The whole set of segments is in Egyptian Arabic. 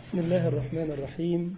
بسم الله الرحمن الرحيم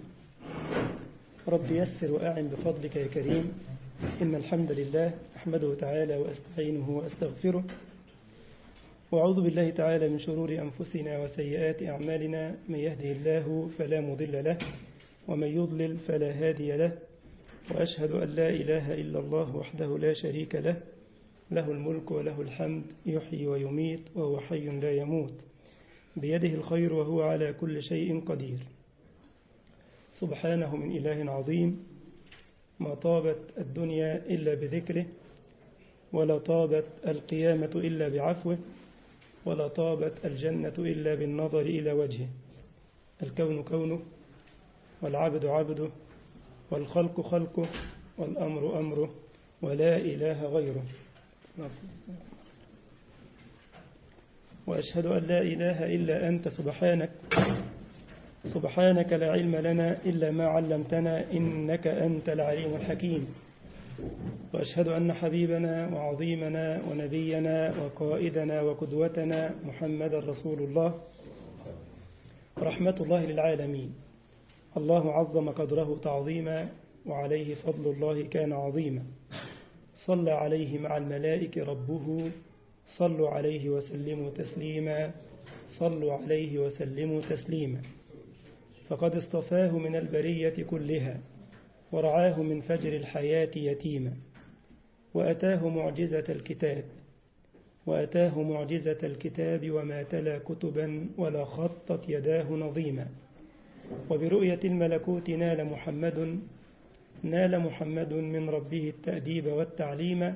رب يسر وأعن بفضلك يا كريم إن الحمد لله أحمده تعالى وأستعينه وأستغفره وأعوذ بالله تعالى من شرور أنفسنا وسيئات أعمالنا من يهده الله فلا مضل له ومن يضلل فلا هادي له وأشهد أن لا إله إلا الله وحده لا شريك له له الملك وله الحمد يحيي ويميت وهو حي لا يموت بيده الخير وهو على كل شيء قدير سبحانه من إله عظيم ما طابت الدنيا إلا بذكره ولا طابت القيامة إلا بعفوه ولا طابت الجنة إلا بالنظر إلى وجهه الكون كونه والعبد عبده والخلق خلقه والأمر أمره ولا إله غيره وأشهد أن لا إله إلا أنت سبحانك سبحانك لا علم لنا إلا ما علمتنا إنك أنت العليم الحكيم وأشهد أن حبيبنا وعظيمنا ونبينا وقائدنا وقدوتنا محمد رسول الله رحمة الله للعالمين الله عظم قدره تعظيما وعليه فضل الله كان عظيما صلى عليه مع الملائكة ربه صلوا عليه وسلموا تسليما صلوا عليه وسلموا تسليما فقد اصطفاه من البرية كلها ورعاه من فجر الحياة يتيما وأتاه معجزة الكتاب وأتاه معجزة الكتاب وما تلا كتبا ولا خطت يداه نظيما وبرؤية الملكوت نال محمد نال محمد من ربه التأديب والتعليم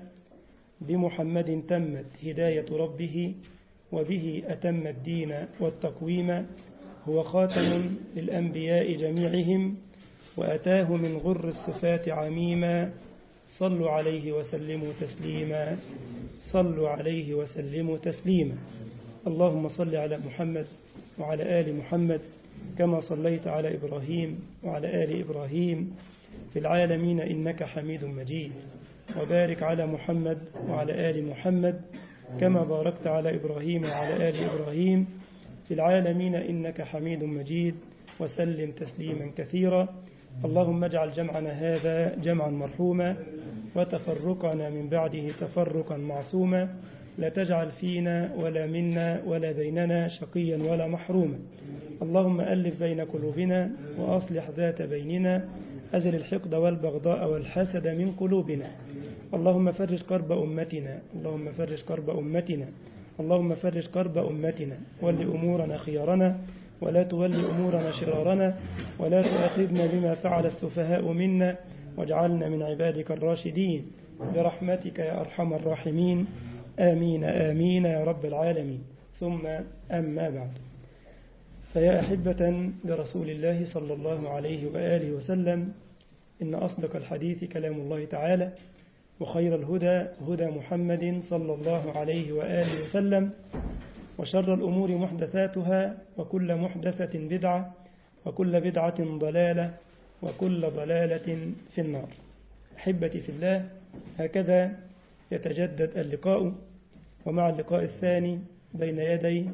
بمحمد تمت هداية ربه وبه أتم الدين والتقويم هو خاتم للأنبياء جميعهم وأتاه من غر الصفات عميما صلوا عليه وسلموا تسليما صلوا عليه وسلموا تسليما اللهم صل على محمد وعلى آل محمد كما صليت على إبراهيم وعلى آل إبراهيم في العالمين إنك حميد مجيد وبارك على محمد وعلى آل محمد كما باركت على إبراهيم وعلى آل إبراهيم في العالمين إنك حميد مجيد وسلم تسليما كثيرا اللهم اجعل جمعنا هذا جمعا مرحوما وتفرقنا من بعده تفرقا معصوما لا تجعل فينا ولا منا ولا بيننا شقيا ولا محروما اللهم ألف بين قلوبنا وأصلح ذات بيننا أزل الحقد والبغضاء والحسد من قلوبنا اللهم فرج كرب أمتنا اللهم فرج كرب أمتنا اللهم فرج كرب أمتنا ول أمورنا خيارنا ولا تول أمورنا شرارنا ولا تؤاخذنا بما فعل السفهاء منا واجعلنا من عبادك الراشدين برحمتك يا أرحم الراحمين آمين آمين يا رب العالمين ثم أما بعد فيا أحبة لرسول الله صلى الله عليه وآله وسلم إن أصدق الحديث كلام الله تعالى وخير الهدى هدى محمد صلى الله عليه وآله وسلم وشر الأمور محدثاتها وكل محدثة بدعة وكل بدعة ضلالة وكل ضلالة في النار أحبتي في الله هكذا يتجدد اللقاء ومع اللقاء الثاني بين يدي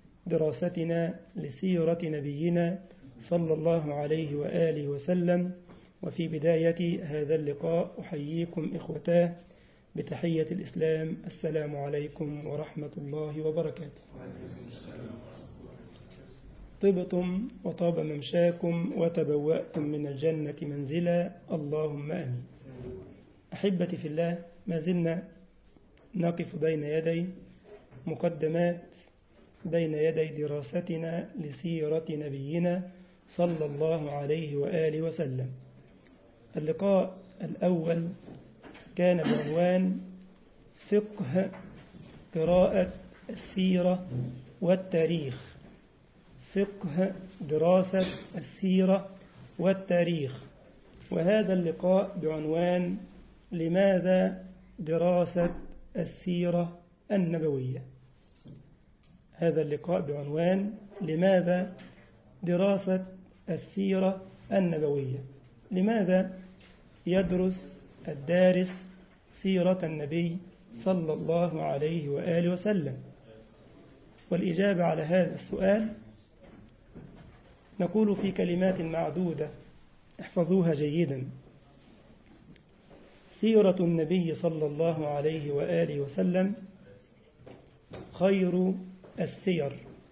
دراستنا لسيرة نبينا صلى الله عليه وآله وسلم وفي بداية هذا اللقاء أحييكم إخوتاه بتحية الإسلام السلام عليكم ورحمة الله وبركاته طبتم وطاب ممشاكم وتبوأتم من الجنة منزلا اللهم آمين أحبتي في الله ما زلنا نقف بين يدي مقدمات بين يدي دراستنا لسيرة نبينا صلى الله عليه وآله وسلم اللقاء الأول كان بعنوان فقه قراءة السيرة والتاريخ فقه دراسة السيرة والتاريخ وهذا اللقاء بعنوان لماذا دراسة السيرة النبوية هذا اللقاء بعنوان لماذا دراسة السيرة النبوية لماذا يدرس الدارس سيرة النبي صلى الله عليه وآله وسلم والإجابة على هذا السؤال نقول في كلمات معدودة احفظوها جيدا سيرة النبي صلى الله عليه وآله وسلم خير السير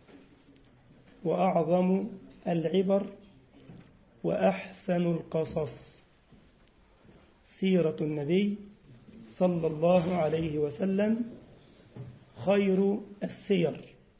وأعظم العبر وأحسن القصص سيرة النبي صلى الله عليه وسلم خير السير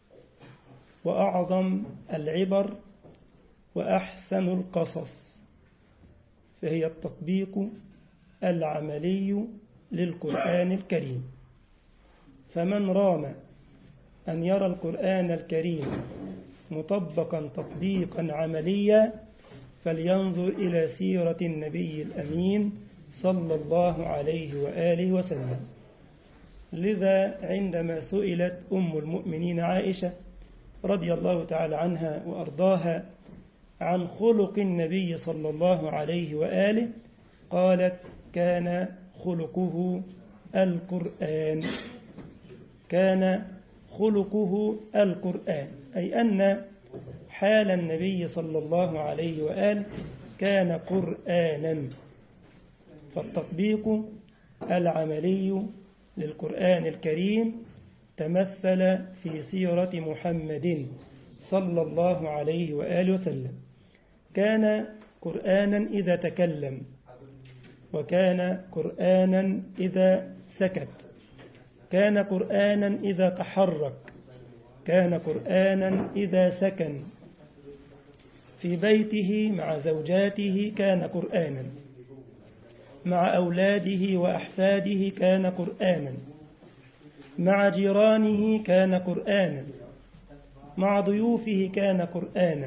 وأعظم العبر وأحسن القصص فهي التطبيق العملي للقرآن الكريم فمن رام أن يرى القرآن الكريم مطبقا تطبيقا عمليا فلينظر إلى سيرة النبي الأمين صلى الله عليه وآله وسلم لذا عندما سئلت أم المؤمنين عائشة رضي الله تعالى عنها وأرضاها عن خلق النبي صلى الله عليه وآله قالت كان خلقه القرآن كان خلقه القرآن أي أن حال النبي صلى الله عليه وآله كان قرآنا فالتطبيق العملي للقرآن الكريم تمثل في سيرة محمد صلى الله عليه وآله وسلم كان قرآنا إذا تكلم وكان قرآنا إذا سكت كان قرآنا إذا تحرك كان قرآنا إذا سكن في بيته مع زوجاته كان قرآنا مع أولاده وأحفاده كان قرآنا مع جيرانه كان قرآنا مع ضيوفه كان قرآنا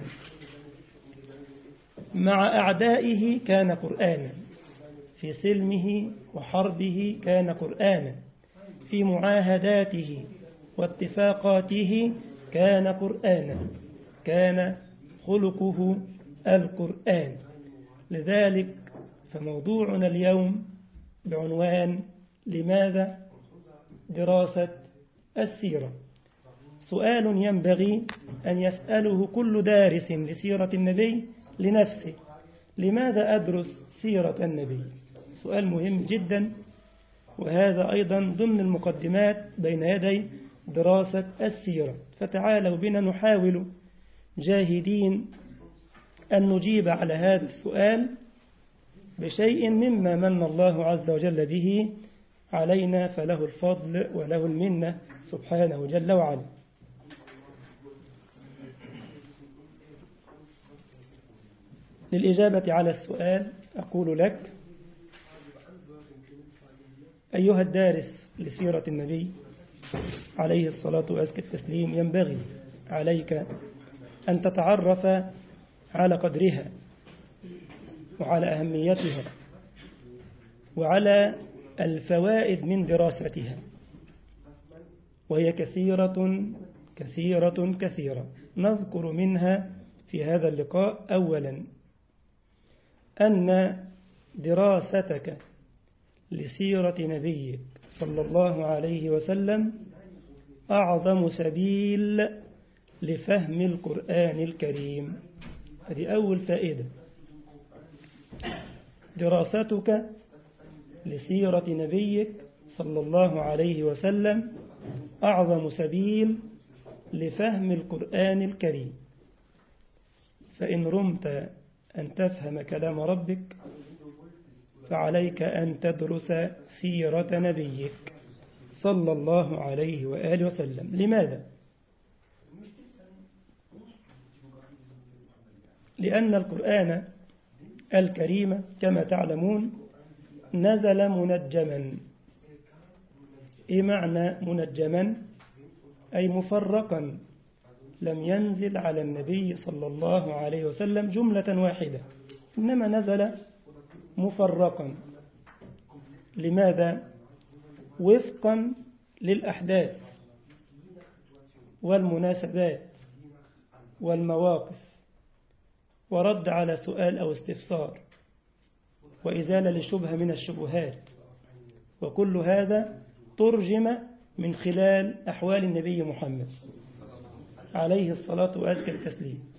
مع أعدائه كان قرآنا في سلمه وحربه كان قرآنا في معاهداته واتفاقاته كان قرآنا كان خلقه القرآن لذلك فموضوعنا اليوم بعنوان لماذا دراسة السيرة سؤال ينبغي أن يسأله كل دارس لسيرة النبي لنفسه لماذا أدرس سيرة النبي سؤال مهم جدا وهذا أيضا ضمن المقدمات بين يدي دراسة السيرة فتعالوا بنا نحاول جاهدين أن نجيب على هذا السؤال بشيء مما من الله عز وجل به علينا فله الفضل وله المنة سبحانه جل وعلا للإجابة على السؤال أقول لك أيها الدارس لسيرة النبي عليه الصلاة وأزكى التسليم ينبغي عليك أن تتعرف على قدرها وعلى أهميتها وعلى الفوائد من دراستها وهي كثيرة كثيرة كثيرة نذكر منها في هذا اللقاء أولا أن دراستك لسيرة نبيك صلى الله عليه وسلم أعظم سبيل لفهم القرآن الكريم هذه أول فائدة دراستك لسيرة نبيك صلى الله عليه وسلم أعظم سبيل لفهم القرآن الكريم فإن رمت أن تفهم كلام ربك فعليك أن تدرس سيرة نبيك صلى الله عليه وآله وسلم لماذا؟ لأن القرآن الكريم كما تعلمون نزل منجما إيه معنى منجما أي مفرقا لم ينزل على النبي صلى الله عليه وسلم جملة واحدة إنما نزل مفرقا لماذا وفقا للأحداث والمناسبات والمواقف ورد على سؤال أو استفسار وإزالة لشبهة من الشبهات وكل هذا ترجم من خلال أحوال النبي محمد عليه الصلاة وأزكى التسليم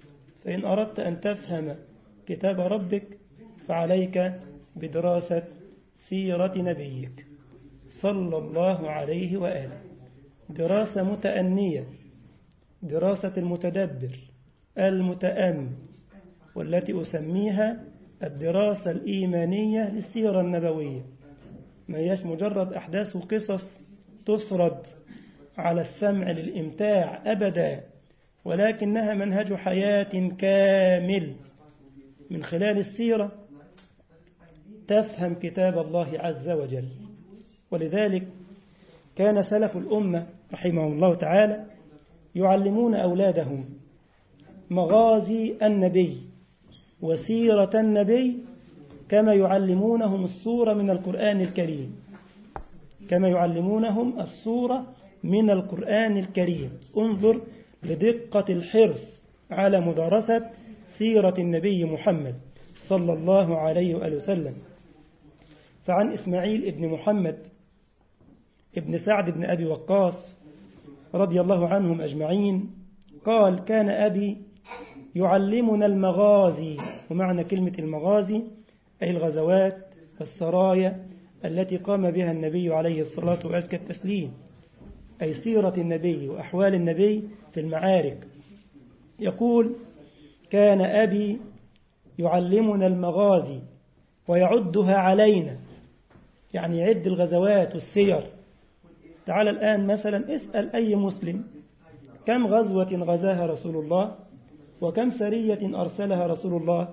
فإن أردت أن تفهم كتاب ربك فعليك بدراسة سيرة نبيك صلى الله عليه وآله دراسة متأنية دراسة المتدبر المتأمل والتي أسميها الدراسة الإيمانية للسيرة النبوية ما هيش مجرد أحداث وقصص تسرد على السمع للإمتاع أبدا ولكنها منهج حياة كامل من خلال السيرة تفهم كتاب الله عز وجل ولذلك كان سلف الأمة رحمهم الله تعالى يعلمون أولادهم مغازي النبي وسيرة النبي كما يعلمونهم السورة من القرآن الكريم كما يعلمونهم السورة من القرآن الكريم انظر لدقة الحرص على مدارسة سيرة النبي محمد صلى الله عليه وآله وسلم فعن إسماعيل ابن محمد ابن سعد بن أبي وقاص رضي الله عنهم أجمعين قال كان أبي يعلمنا المغازي ومعنى كلمة المغازي أي الغزوات والسرايا التي قام بها النبي عليه الصلاة وأزكى التسليم أي سيرة النبي وأحوال النبي في المعارك يقول كان أبي يعلمنا المغازي ويعدها علينا يعني يعد الغزوات والسير تعال الآن مثلا اسأل أي مسلم كم غزوة غزاها رسول الله وكم سرية أرسلها رسول الله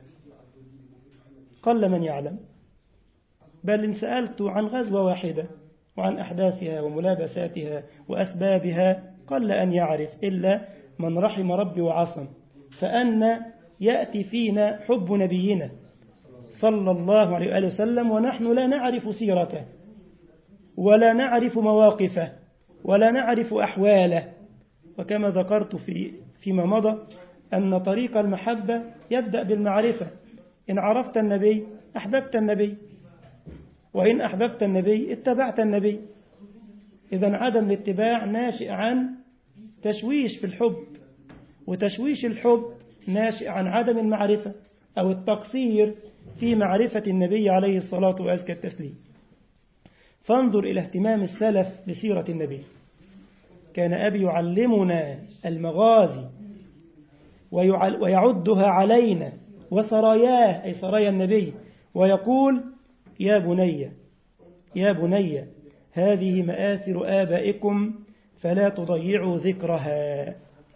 قل من يعلم بل إن سألت عن غزوة واحدة وعن أحداثها وملابساتها وأسبابها قل أن يعرف إلا من رحم ربي وعصم فأن يأتي فينا حب نبينا صلى الله عليه وآله وسلم ونحن لا نعرف سيرته ولا نعرف مواقفه ولا نعرف أحواله وكما ذكرت في فيما مضى أن طريق المحبة يبدأ بالمعرفة إن عرفت النبي أحببت النبي وإن أحببت النبي اتبعت النبي إذا عدم الاتباع ناشئ عن تشويش في الحب وتشويش الحب ناشئ عن عدم المعرفة أو التقصير في معرفة النبي عليه الصلاة وأزكى التسليم فانظر إلى اهتمام السلف بسيرة النبي كان أبي يعلمنا المغازي ويعدها علينا وسراياه أي سرايا النبي ويقول يا بني يا بني هذه مآثر آبائكم فلا تضيعوا ذكرها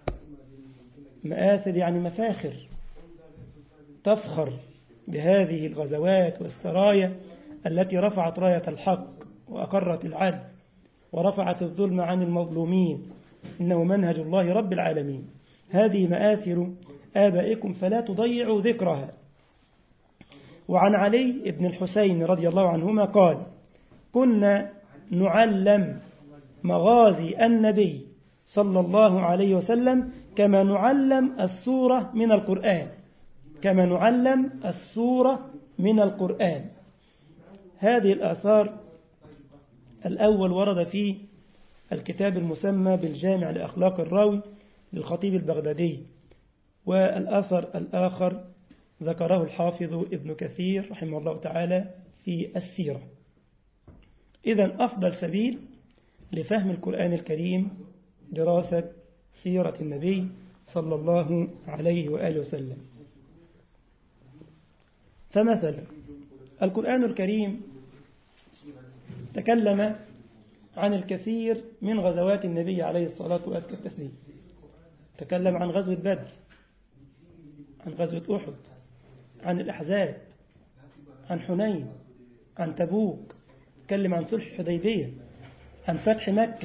مآثر يعني مفاخر تفخر بهذه الغزوات والسرايا التي رفعت راية الحق وأقرت العدل ورفعت الظلم عن المظلومين إنه منهج الله رب العالمين هذه مآثر آبائكم فلا تضيعوا ذكرها وعن علي بن الحسين رضي الله عنهما قال كنا نعلم مغازي النبي صلى الله عليه وسلم كما نعلم السورة من القرآن كما نعلم السورة من القرآن هذه الآثار الأول ورد في الكتاب المسمى بالجامع لأخلاق الراوي للخطيب البغدادي والأثر الآخر ذكره الحافظ ابن كثير رحمه الله تعالى في السيرة إذا أفضل سبيل لفهم القرآن الكريم دراسة سيرة النبي صلى الله عليه وآله وسلم فمثلا القرآن الكريم تكلم عن الكثير من غزوات النبي عليه الصلاة والسلام تكلم عن غزوة بدر عن غزوة أحد عن الأحزاب عن حنين عن تبوك تكلم عن صلح الحديبية عن فتح مكة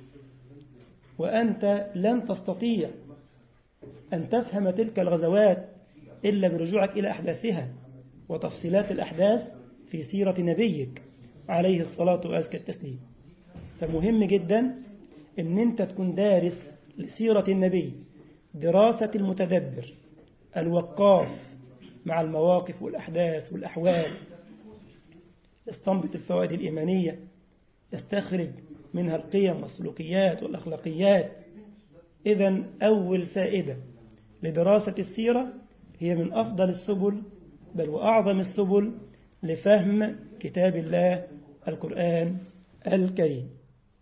وأنت لن تستطيع أن تفهم تلك الغزوات إلا برجوعك إلى أحداثها وتفصيلات الأحداث في سيرة نبيك عليه الصلاة وأزكى التسليم فمهم جدا أن أنت تكون دارس لسيرة النبي دراسة المتدبر الوقاف مع المواقف والأحداث والأحوال يستنبط الفوائد الإيمانية يستخرج منها القيم والسلوكيات والأخلاقيات إذا أول فائدة لدراسة السيرة هي من أفضل السبل بل وأعظم السبل لفهم كتاب الله القرآن الكريم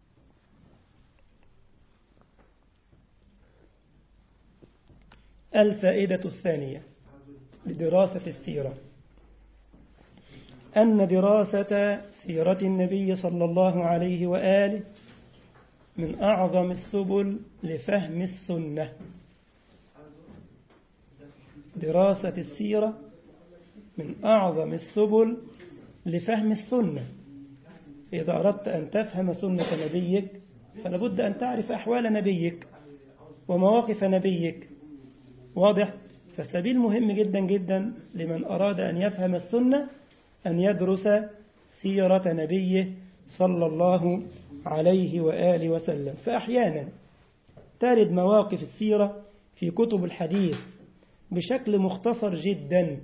الفائدة الثانية لدراسة السيرة أن دراسة سيرة النبي صلى الله عليه وآله من أعظم السبل لفهم السنة دراسة السيرة من أعظم السبل لفهم السنة إذا أردت أن تفهم سنة نبيك فلابد أن تعرف أحوال نبيك ومواقف نبيك واضح فالسبيل مهم جدا جدا لمن أراد أن يفهم السنة أن يدرس سيرة نبيه صلى الله عليه وآله وسلم فأحيانا ترد مواقف السيرة في كتب الحديث بشكل مختصر جدا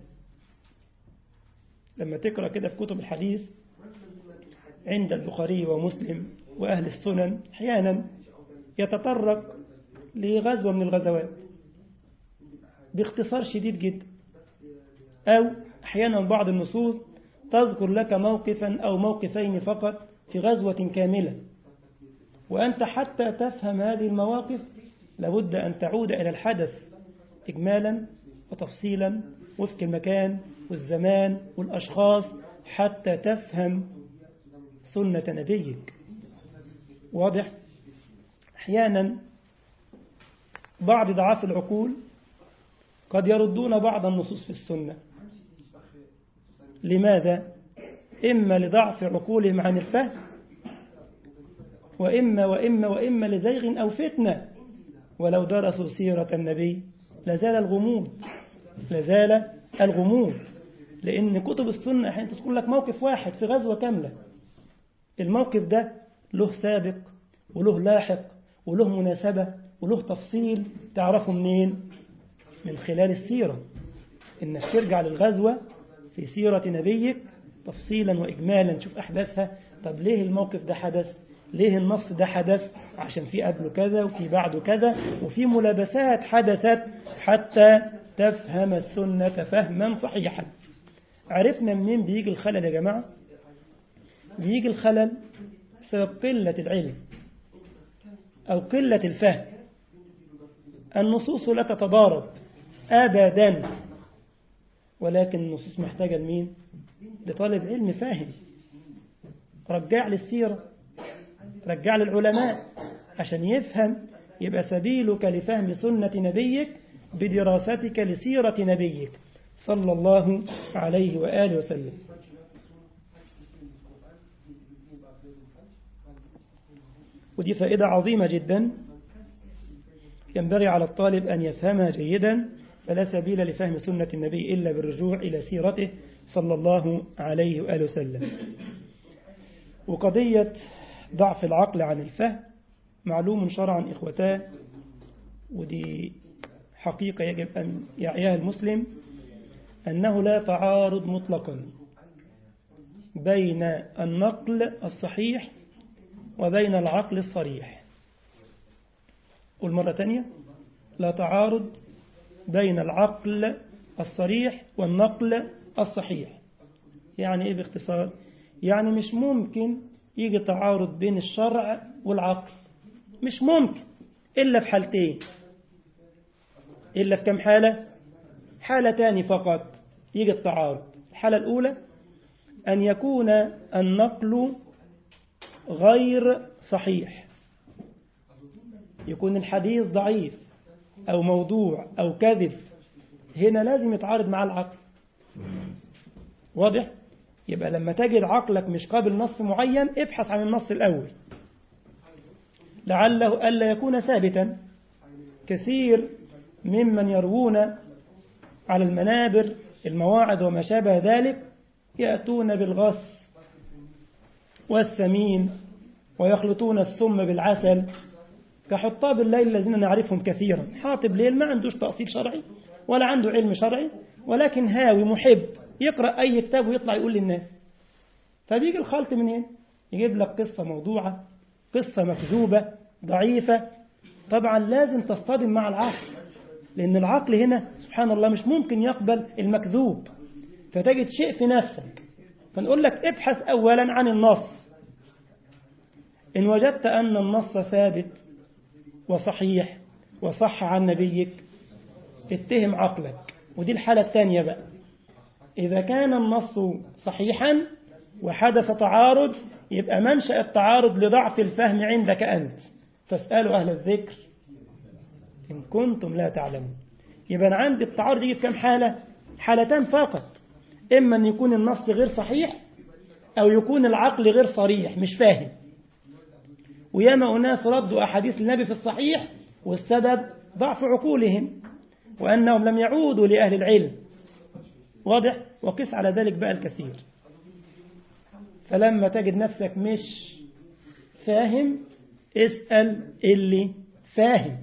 لما تقرأ كده في كتب الحديث عند البخاري ومسلم وأهل السنن أحيانا يتطرق لغزوة من الغزوات باختصار شديد جدا أو أحيانا بعض النصوص تذكر لك موقفا أو موقفين فقط في غزوة كاملة وأنت حتى تفهم هذه المواقف لابد أن تعود إلى الحدث إجمالا وتفصيلا وفق المكان والزمان والأشخاص حتى تفهم سنة نبيك واضح أحيانا بعض ضعاف العقول قد يردون بعض النصوص في السنة لماذا؟ إما لضعف عقولهم عن الفهم وإما وإما وإما لزيغ أو فتنة ولو درسوا سيرة النبي لزال الغموض لزال الغموض لأن كتب السنة أحيانا تذكر لك موقف واحد في غزوة كاملة الموقف ده له سابق وله لاحق وله مناسبة وله تفصيل تعرفه منين من خلال السيرة إنك ترجع للغزوة في سيرة نبيك تفصيلا وإجمالا تشوف أحداثها طب ليه الموقف ده حدث ليه النص ده حدث عشان في قبله كذا وفي بعده كذا وفي ملابسات حدثت حتى تفهم السنة فهما صحيحا عرفنا منين بيجي الخلل يا جماعة بيجي الخلل بسبب قلة العلم أو قلة الفهم النصوص لا تتضارب أبدا ولكن النصوص محتاجة لمين لطالب علم فاهم رجع للسيرة رجع للعلماء عشان يفهم يبقى سبيلك لفهم سنة نبيك بدراستك لسيرة نبيك صلى الله عليه وآله وسلم ودي فائدة عظيمة جدا ينبغي على الطالب أن يفهمها جيدا فلا سبيل لفهم سنة النبي إلا بالرجوع إلى سيرته صلى الله عليه وآله وسلم وقضية ضعف العقل عن الفهم معلوم شرعا إخوتاه ودي حقيقة يجب أن يعيها المسلم أنه لا تعارض مطلقا بين النقل الصحيح وبين العقل الصريح قل مرة تانية لا تعارض بين العقل الصريح والنقل الصحيح يعني إيه باختصار يعني مش ممكن يجي تعارض بين الشرع والعقل مش ممكن إلا في حالتين إلا في كم حالة حالة تاني فقط يجي التعارض الحالة الأولى أن يكون النقل غير صحيح يكون الحديث ضعيف أو موضوع أو كذب هنا لازم يتعارض مع العقل واضح؟ يبقى لما تجد عقلك مش قابل نص معين ابحث عن النص الأول لعله ألا يكون ثابتا كثير ممن يروون على المنابر المواعظ وما شابه ذلك يأتون بالغص والسمين ويخلطون السم بالعسل كحطاب الليل الذين نعرفهم كثيرا حاطب ليل ما عندوش تأصيل شرعي ولا عنده علم شرعي ولكن هاوي محب يقرأ أي كتاب ويطلع يقول للناس فبيجي الخلط من هنا يجيب لك قصة موضوعة قصة مكذوبة ضعيفة طبعا لازم تصطدم مع العقل لأن العقل هنا سبحان الله مش ممكن يقبل المكذوب فتجد شيء في نفسك فنقول لك ابحث أولا عن النص إن وجدت أن النص ثابت وصحيح وصح عن نبيك اتهم عقلك ودي الحالة الثانية بقى إذا كان النص صحيحا وحدث تعارض يبقى منشأ التعارض لضعف الفهم عندك أنت فاسألوا أهل الذكر إن كنتم لا تعلمون يبقى أنا عندي التعارض يجي كم حالة حالتان فقط إما أن يكون النص غير صحيح أو يكون العقل غير صريح مش فاهم وياما أناس ردوا أحاديث النبي في الصحيح والسبب ضعف عقولهم وأنهم لم يعودوا لأهل العلم واضح وقس على ذلك بقى الكثير فلما تجد نفسك مش فاهم اسأل اللي فاهم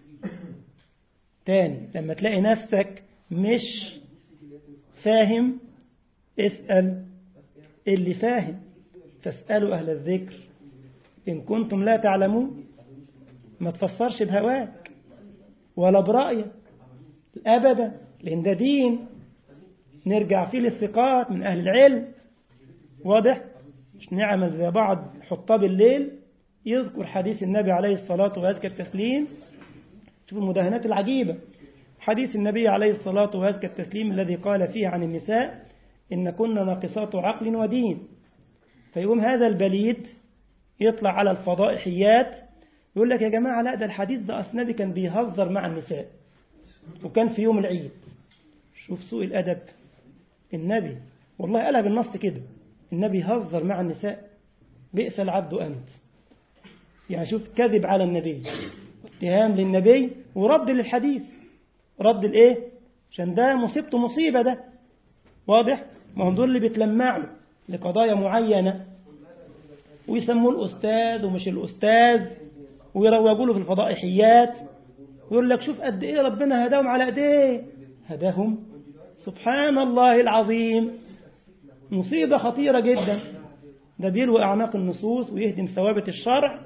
تاني لما تلاقي نفسك مش فاهم اسأل اللي فاهم فاسألوا أهل الذكر إن كنتم لا تعلمون ما تفسرش بهواك ولا برأيك أبدا لأن ده دين نرجع فيه للثقات من أهل العلم واضح مش نعمل زي بعض حطاب الليل يذكر حديث النبي عليه الصلاة وأزكى التسليم شوف المداهنات العجيبة حديث النبي عليه الصلاة وأزكى التسليم الذي قال فيه عن النساء إن كنا ناقصات عقل ودين فيقوم هذا البليد يطلع على الفضائحيات يقول لك يا جماعة لا ده الحديث ده أصل النبي كان بيهزر مع النساء وكان في يوم العيد شوف سوء الأدب النبي والله قالها بالنص كده النبي هزر مع النساء بئس العبد أنت يعني شوف كذب على النبي اتهام للنبي ورد للحديث رد الايه عشان ده مصيبته مصيبة ده واضح ما هم دول اللي بيتلمعوا لقضايا معينة ويسموه الأستاذ ومش الأستاذ ويروجوا له في الفضائحيات ويقول لك شوف قد إيه ربنا هداهم على إيديه هداهم سبحان الله العظيم مصيبة خطيرة جدا ده بيلوي أعناق النصوص ويهدم ثوابت الشرع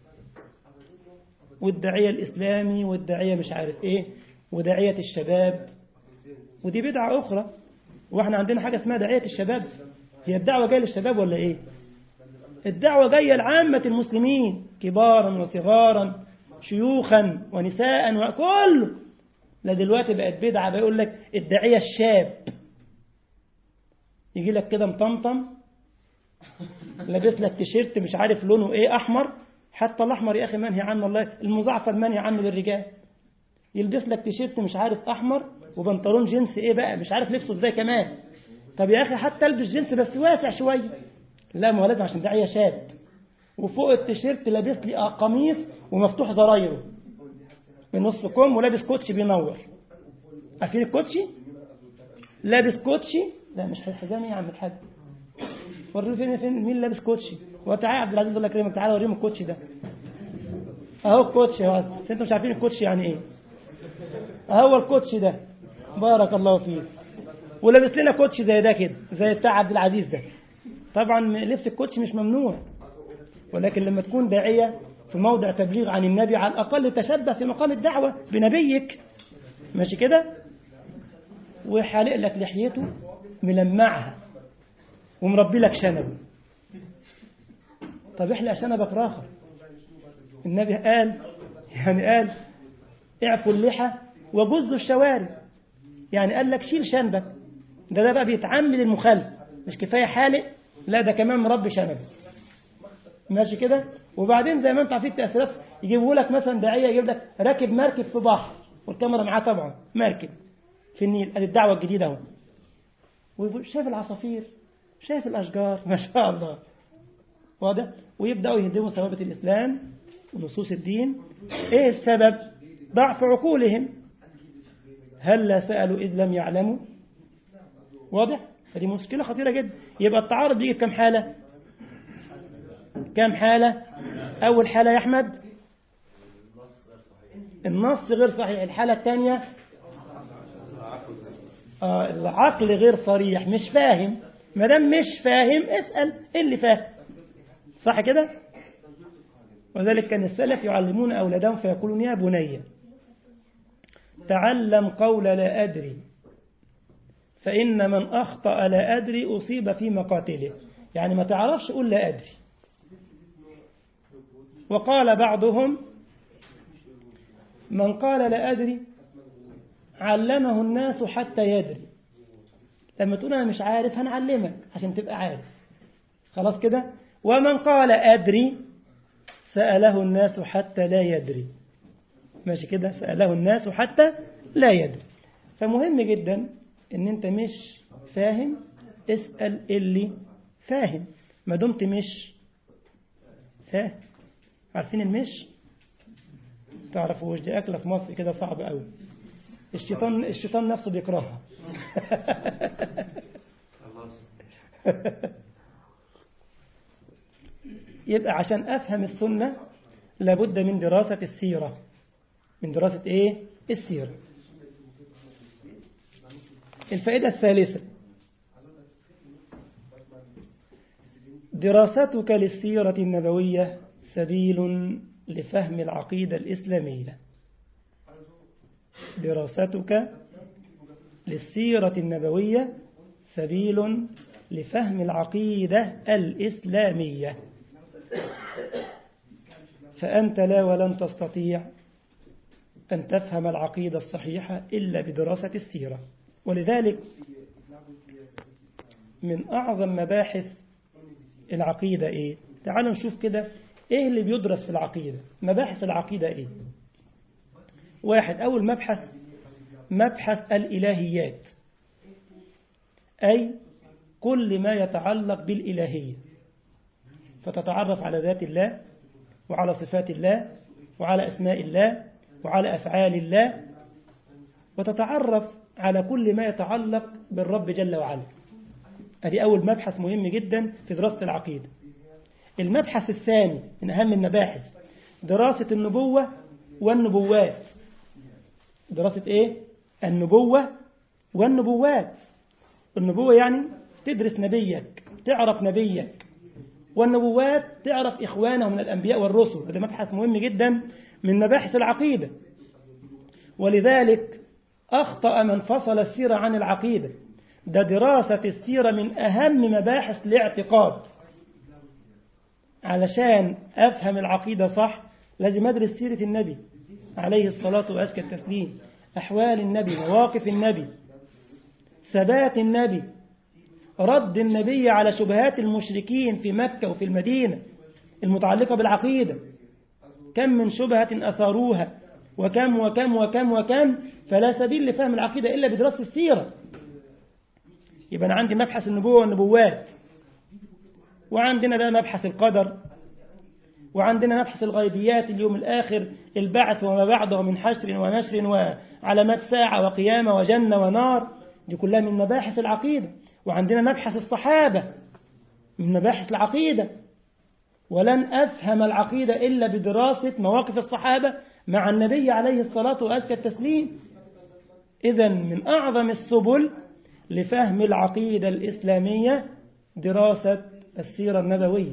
والداعية الإسلامي والداعية مش عارف إيه وداعية الشباب ودي بدعة أخرى وإحنا عندنا حاجة اسمها داعية الشباب هي الدعوة جاية للشباب ولا إيه الدعوة جاية لعامة المسلمين كبارا وصغارا شيوخا ونساء وكله لا دلوقتي بقت بدعة بيقول لك الداعية الشاب يجي لك كده مطمطم لابس لك تيشيرت مش عارف لونه ايه احمر حتى الاحمر يا اخي منهي عنه الله المزعفر منهي عنه للرجال يلبس لك تيشيرت مش عارف احمر وبنطلون جينز ايه بقى مش عارف لبسه ازاي كمان طب يا اخي حتى البس جينز بس واسع شويه لا ما هو لازم عشان داعيه شاب وفوق التيشيرت لابس لي قميص ومفتوح زرايره من نص كم ولابس كوتشي بينور عارفين الكوتشي لابس كوتشي لا مش حزام يا عم الحاج وريه فين فين مين لابس كوتشي هو تعالى عبد العزيز الله يكرمك تعالى وريهم الكوتشي ده اهو الكوتشي اهو انتوا مش عارفين الكوتشي يعني ايه اهو الكوتشي ده بارك الله فيك ولابس لنا كوتشي زي ده كده زي بتاع عبد العزيز ده طبعا لبس الكوتشي مش ممنوع ولكن لما تكون داعيه في موضع تبليغ عن النبي على الأقل تشبه في مقام الدعوة بنبيك ماشي كده وحالق لك لحيته ملمعها ومربي لك شنب طب احلق شنبك راخر النبي قال يعني قال اعفوا اللحى وجزوا الشوارب يعني قال لك شيل شنبك ده ده بقى بيتعمد المخالف مش كفايه حالق لا ده كمان مربي شنب ماشي كده وبعدين زي ما انت عارفين التأثيرات يجيبوا لك مثلا داعية يجيب لك راكب مركب في بحر والكاميرا معاه طبعا مركب في النيل ادي الدعوة الجديدة اهو وشايف العصافير شايف الأشجار ما شاء الله واضح ويبدأوا يهدموا ثوابت الإسلام ونصوص الدين ايه السبب ضعف عقولهم هل لا سألوا إذ لم يعلموا واضح فدي مشكلة خطيرة جدا يبقى التعارض بيجي في كم حالة كم حالة أول حالة يا أحمد النص غير صحيح الحالة الثانية آه العقل غير صريح مش فاهم ما دام مش فاهم اسأل إيه اللي فاهم صح كده وذلك كان السلف يعلمون أولادهم فيقولون يا بني تعلم قول لا أدري فإن من أخطأ لا أدري أصيب في مقاتله يعني ما تعرفش قول لا أدري وقال بعضهم من قال لا أدري علمه الناس حتى يدري لما تقول أنا مش عارف هنعلمك عشان تبقى عارف خلاص كده ومن قال أدري سأله الناس حتى لا يدري ماشي كده سأله الناس حتى لا يدري فمهم جدا ان انت مش فاهم اسأل اللي فاهم ما دمت مش فاهم عارفين المش تعرفوش دي أكلة في مصر كده صعبة قوي الشيطان الشيطان نفسه بيكرهها يبقى عشان أفهم السنة لابد من دراسة السيرة من دراسة إيه؟ السيرة الفائدة الثالثة دراستك للسيرة النبوية سبيل لفهم العقيدة الإسلامية دراستك للسيرة النبوية سبيل لفهم العقيدة الإسلامية فأنت لا ولن تستطيع أن تفهم العقيدة الصحيحة إلا بدراسة السيرة ولذلك من أعظم مباحث العقيدة إيه تعالوا نشوف كده إيه اللي بيدرس في العقيدة مباحث العقيدة إيه واحد أول مبحث مبحث الإلهيات أي كل ما يتعلق بالإلهية فتتعرف على ذات الله وعلى صفات الله وعلى أسماء الله وعلى أفعال الله وتتعرف على كل ما يتعلق بالرب جل وعلا هذه أول مبحث مهم جدا في دراسة العقيدة المبحث الثاني من أهم المباحث دراسة النبوة والنبوات دراسة إيه؟ النبوة والنبوات النبوة يعني تدرس نبيك تعرف نبيك والنبوات تعرف إخوانه من الأنبياء والرسل هذا مبحث مهم جدا من مباحث العقيدة ولذلك أخطأ من فصل السيرة عن العقيدة ده دراسة السيرة من أهم مباحث الاعتقاد علشان أفهم العقيدة صح لازم أدرس سيرة النبي عليه الصلاة وأزكى التسليم أحوال النبي مواقف النبي ثبات النبي رد النبي على شبهات المشركين في مكة وفي المدينة المتعلقة بالعقيدة كم من شبهة أثاروها وكم وكم وكم وكم فلا سبيل لفهم العقيدة إلا بدراسة السيرة يبقى أنا عندي مبحث النبوة والنبوات وعندنا بقى مبحث القدر وعندنا مبحث الغيبيات اليوم الآخر البعث وما بعده من حشر ونشر وعلامات ساعة وقيامة وجنة ونار دي كلها من مباحث العقيدة وعندنا مبحث الصحابة من مباحث العقيدة ولن أفهم العقيدة إلا بدراسة مواقف الصحابة مع النبي عليه الصلاة وأزكى التسليم إذا من أعظم السبل لفهم العقيدة الإسلامية دراسة السيرة النبوية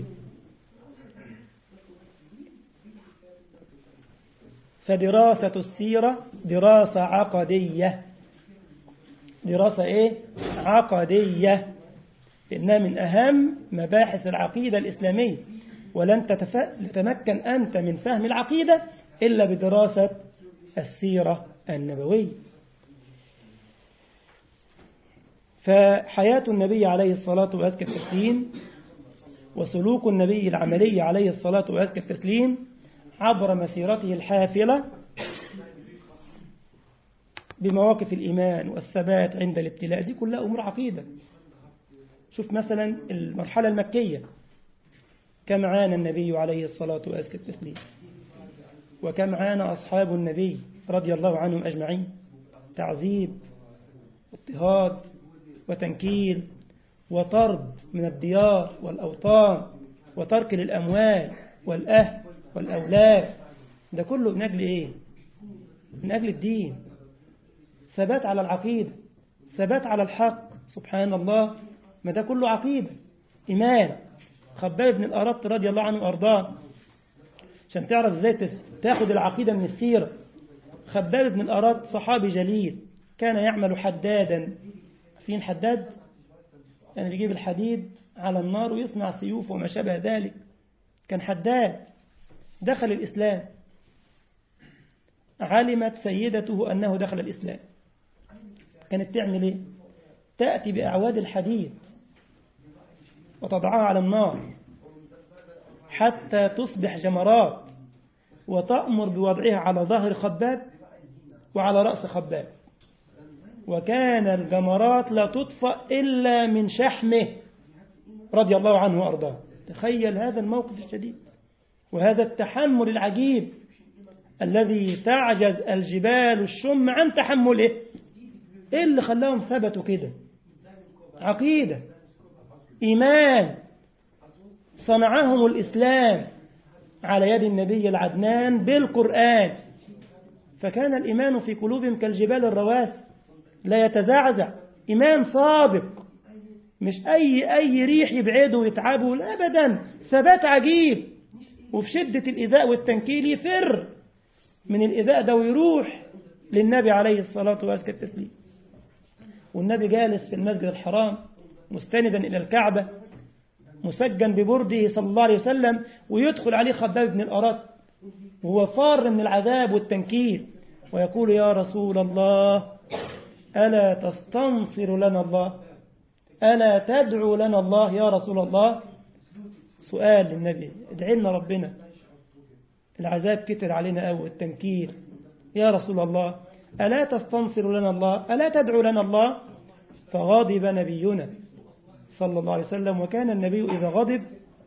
فدراسة السيرة دراسة عقدية دراسة إيه؟ عقدية إنها من أهم مباحث العقيدة الإسلامية ولن تتمكن أنت من فهم العقيدة إلا بدراسة السيرة النبوية فحياة النبي عليه الصلاة وأزكى التسليم وسلوك النبي العملي عليه الصلاة وأزكى التسليم عبر مسيرته الحافلة بمواقف الإيمان والثبات عند الابتلاء دي كلها أمور عقيدة شوف مثلا المرحلة المكية كم عانى النبي عليه الصلاة وأزكى التسليم وكم عانى أصحاب النبي رضي الله عنهم أجمعين تعذيب اضطهاد وتنكيل وطرد من الديار والأوطان وترك للأموال والأهل والأولاد ده كله من أجل إيه؟ من أجل الدين ثبات على العقيدة ثبات على الحق سبحان الله ما ده كله عقيدة إيمان خباب بن الأرط رضي الله عنه وأرضاه عشان تعرف ازاي تاخد العقيدة من السيرة خباب بن الأراد صحابي جليل كان يعمل حدادا فين حداد يعني بيجيب الحديد على النار ويصنع سيوف وما شابه ذلك كان حداد دخل الإسلام علمت سيدته أنه دخل الإسلام كانت تعمل إيه تأتي بأعواد الحديد وتضعها على النار حتى تصبح جمرات وتأمر بوضعها على ظهر خباب وعلى رأس خباب وكان الجمرات لا تطفأ إلا من شحمه رضي الله عنه وأرضاه تخيل هذا الموقف الشديد وهذا التحمل العجيب الذي تعجز الجبال الشم عن تحمله إيه اللي خلاهم ثبتوا كده عقيدة إيمان صنعهم الإسلام على يد النبي العدنان بالقرآن فكان الإيمان في قلوبهم كالجبال الرواسي لا يتزعزع إيمان صادق مش أي أي ريح يبعده ويتعبه لا أبدا ثبات عجيب وفي شدة الإيذاء والتنكيل يفر من الإيذاء ده ويروح للنبي عليه الصلاة والسلام التسليم والنبي جالس في المسجد الحرام مستندا إلى الكعبة مسجن ببرده صلى الله عليه وسلم ويدخل عليه خباب بن الأرات وهو فار من العذاب والتنكيل ويقول يا رسول الله ألا تستنصر لنا الله ألا تدعو لنا الله يا رسول الله سؤال للنبي ادعي لنا ربنا العذاب كتر علينا أو التنكيل يا رسول الله ألا تستنصر لنا الله ألا تدعو لنا الله فغضب نبينا صلى الله عليه وسلم وكان النبي إذا غضب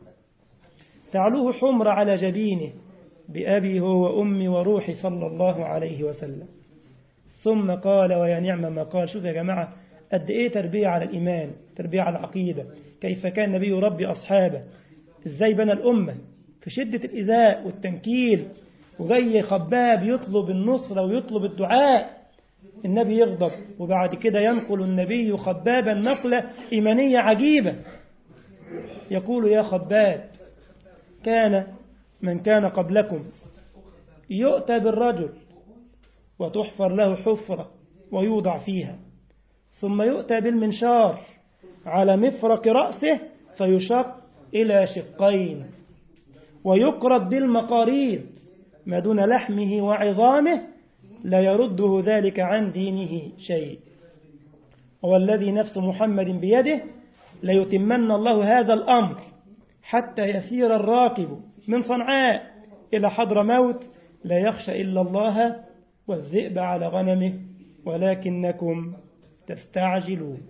تعلوه حمر على جبينه بأبي هو وأمي وروحي صلى الله عليه وسلم ثم قال ويا نعم ما قال شوف يا جماعة قد إيه تربية على الإيمان تربية على العقيدة كيف كان النبي يربي أصحابه إزاي بنى الأمة في شدة الإذاء والتنكيل وجاي خباب يطلب النصرة ويطلب الدعاء النبي يغضب وبعد كده ينقل النبي خبابا نقلة إيمانية عجيبة يقول يا خباب كان من كان قبلكم يؤتى بالرجل وتحفر له حفرة ويوضع فيها ثم يؤتى بالمنشار على مفرق رأسه فيشق إلى شقين ويقرض بالمقاريض ما دون لحمه وعظامه لا يرده ذلك عن دينه شيء والذي نفس محمد بيده ليتمن الله هذا الأمر حتى يسير الراكب من صنعاء إلى حضر موت لا يخشى إلا الله والذئب على غنمه ولكنكم تستعجلون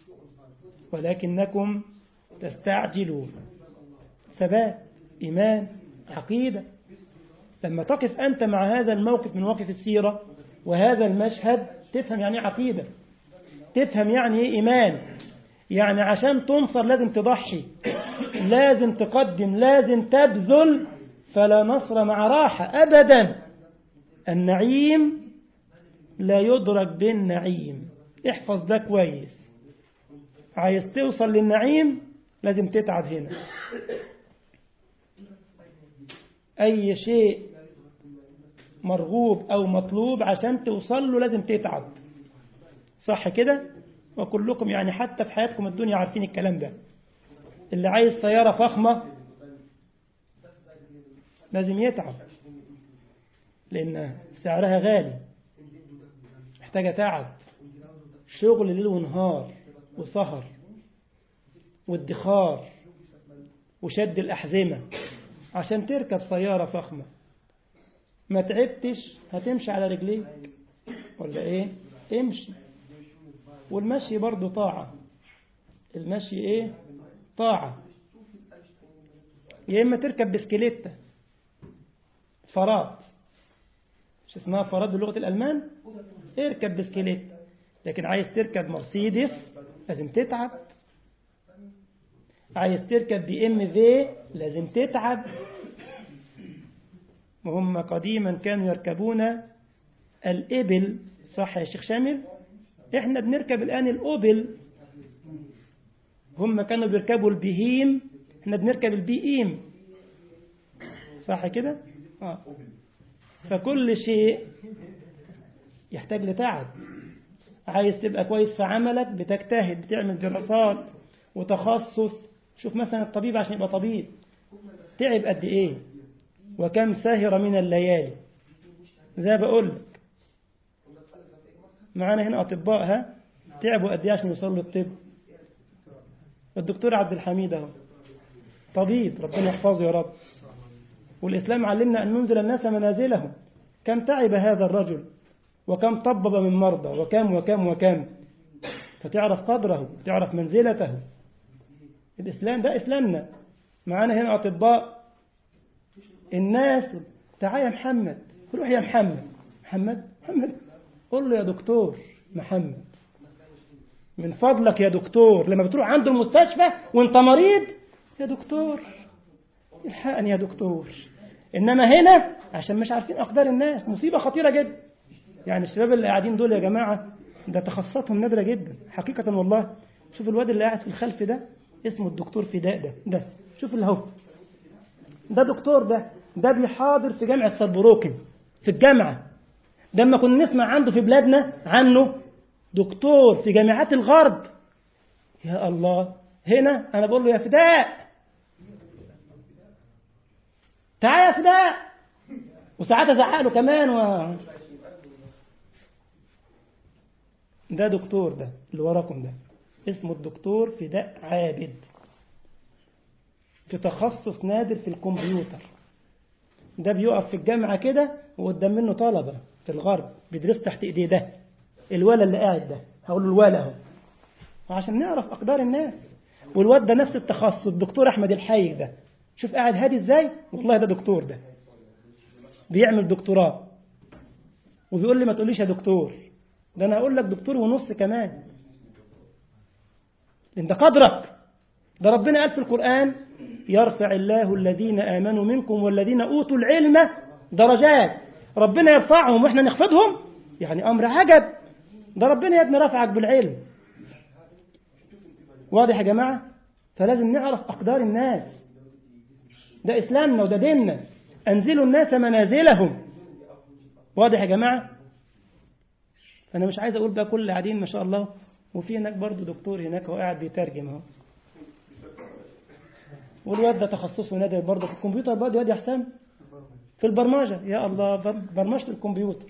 ولكنكم تستعجلون ثبات إيمان عقيدة لما تقف أنت مع هذا الموقف من مواقف السيرة وهذا المشهد تفهم يعني عقيدة تفهم يعني إيه إيمان يعني عشان تنصر لازم تضحي لازم تقدم لازم تبذل فلا نصر مع راحة أبدا النعيم لا يدرك بالنعيم احفظ ده كويس عايز توصل للنعيم لازم تتعب هنا أي شيء مرغوب أو مطلوب عشان توصل له لازم تتعب صح كده وكلكم يعني حتى في حياتكم الدنيا عارفين الكلام ده اللي عايز سيارة فخمة لازم يتعب لأن سعرها غالي محتاجة تعب شغل ليل ونهار وسهر وادخار وشد الأحزمة عشان تركب سيارة فخمة ما تعبتش هتمشي على رجليك ولا ايه امشي والمشي برضو طاعة المشي ايه طاعة يا اما تركب بسكليتة فراد مش اسمها فراد بلغة الألمان اركب بسكليتة لكن عايز تركب مرسيدس لازم تتعب عايز تركب بي ام في لازم تتعب وهم قديما كانوا يركبون الإبل صح يا شيخ شامل احنا بنركب الآن الأوبل هم كانوا بيركبوا البهيم احنا بنركب البيئيم صح كده آه. فكل شيء يحتاج لتعب عايز تبقى كويس في عملك بتجتهد بتعمل دراسات وتخصص شوف مثلا الطبيب عشان يبقى طبيب تعب قد ايه وكم سهر من الليالي زي بقول لك معانا هنا اطباء ها تعبوا قد ايه عشان يوصلوا للطب الدكتور عبد الحميد اهو طبيب ربنا يحفظه يا رب والإسلام علمنا أن ننزل الناس منازلهم كم تعب هذا الرجل وكم طبب من مرضى وكم وكم وكم فتعرف قدره تعرف منزلته الإسلام ده إسلامنا معانا هنا أطباء الناس تعال يا محمد روح يا محمد محمد محمد قول له يا دكتور محمد من فضلك يا دكتور لما بتروح عنده المستشفى وانت مريض يا دكتور الحقني يا دكتور إنما هنا عشان مش عارفين أقدار الناس مصيبة خطيرة جدا يعني الشباب اللي قاعدين دول يا جماعة ده تخصصاتهم نادرة جدا حقيقة والله شوف الواد اللي قاعد في الخلف ده اسمه الدكتور فداء ده ده شوف اللي هو ده دكتور ده ده بيحاضر في جامعة سلبروكن في الجامعة ده لما كنا نسمع عنده في بلادنا عنه دكتور في جامعات الغرب يا الله هنا أنا بقول له يا فداء تعال يا فداء وساعات ازعق له كمان و... ده دكتور ده اللي وراكم ده اسمه الدكتور فداء عابد في تخصص نادر في الكمبيوتر ده بيقف في الجامعة كده وقدام منه طلبة في الغرب بيدرسوا تحت ايديه ده الولا اللي قاعد ده هقول له الولا اهو عشان نعرف اقدار الناس والواد ده نفس التخصص الدكتور احمد الحي ده شوف قاعد هادي ازاي والله ده دكتور ده بيعمل دكتوراه وبيقول لي ما تقوليش يا دكتور ده انا هقول لك دكتور ونص كمان لان ده قدرك ده ربنا قال في القرآن يرفع الله الذين آمنوا منكم والذين أوتوا العلم درجات ربنا يرفعهم واحنا نخفضهم يعني أمر عجب ده ربنا يا ابني رفعك بالعلم واضح يا جماعة فلازم نعرف أقدار الناس ده إسلامنا وده ديننا أنزلوا الناس منازلهم واضح يا جماعة أنا مش عايز أقول بقى كل قاعدين ما شاء الله وفي هناك برضه دكتور هناك هو قاعد بيترجم اهو والواد ده تخصصه نادر برضه في الكمبيوتر برضه واد يا حسام في البرمجة يا الله برمجة الكمبيوتر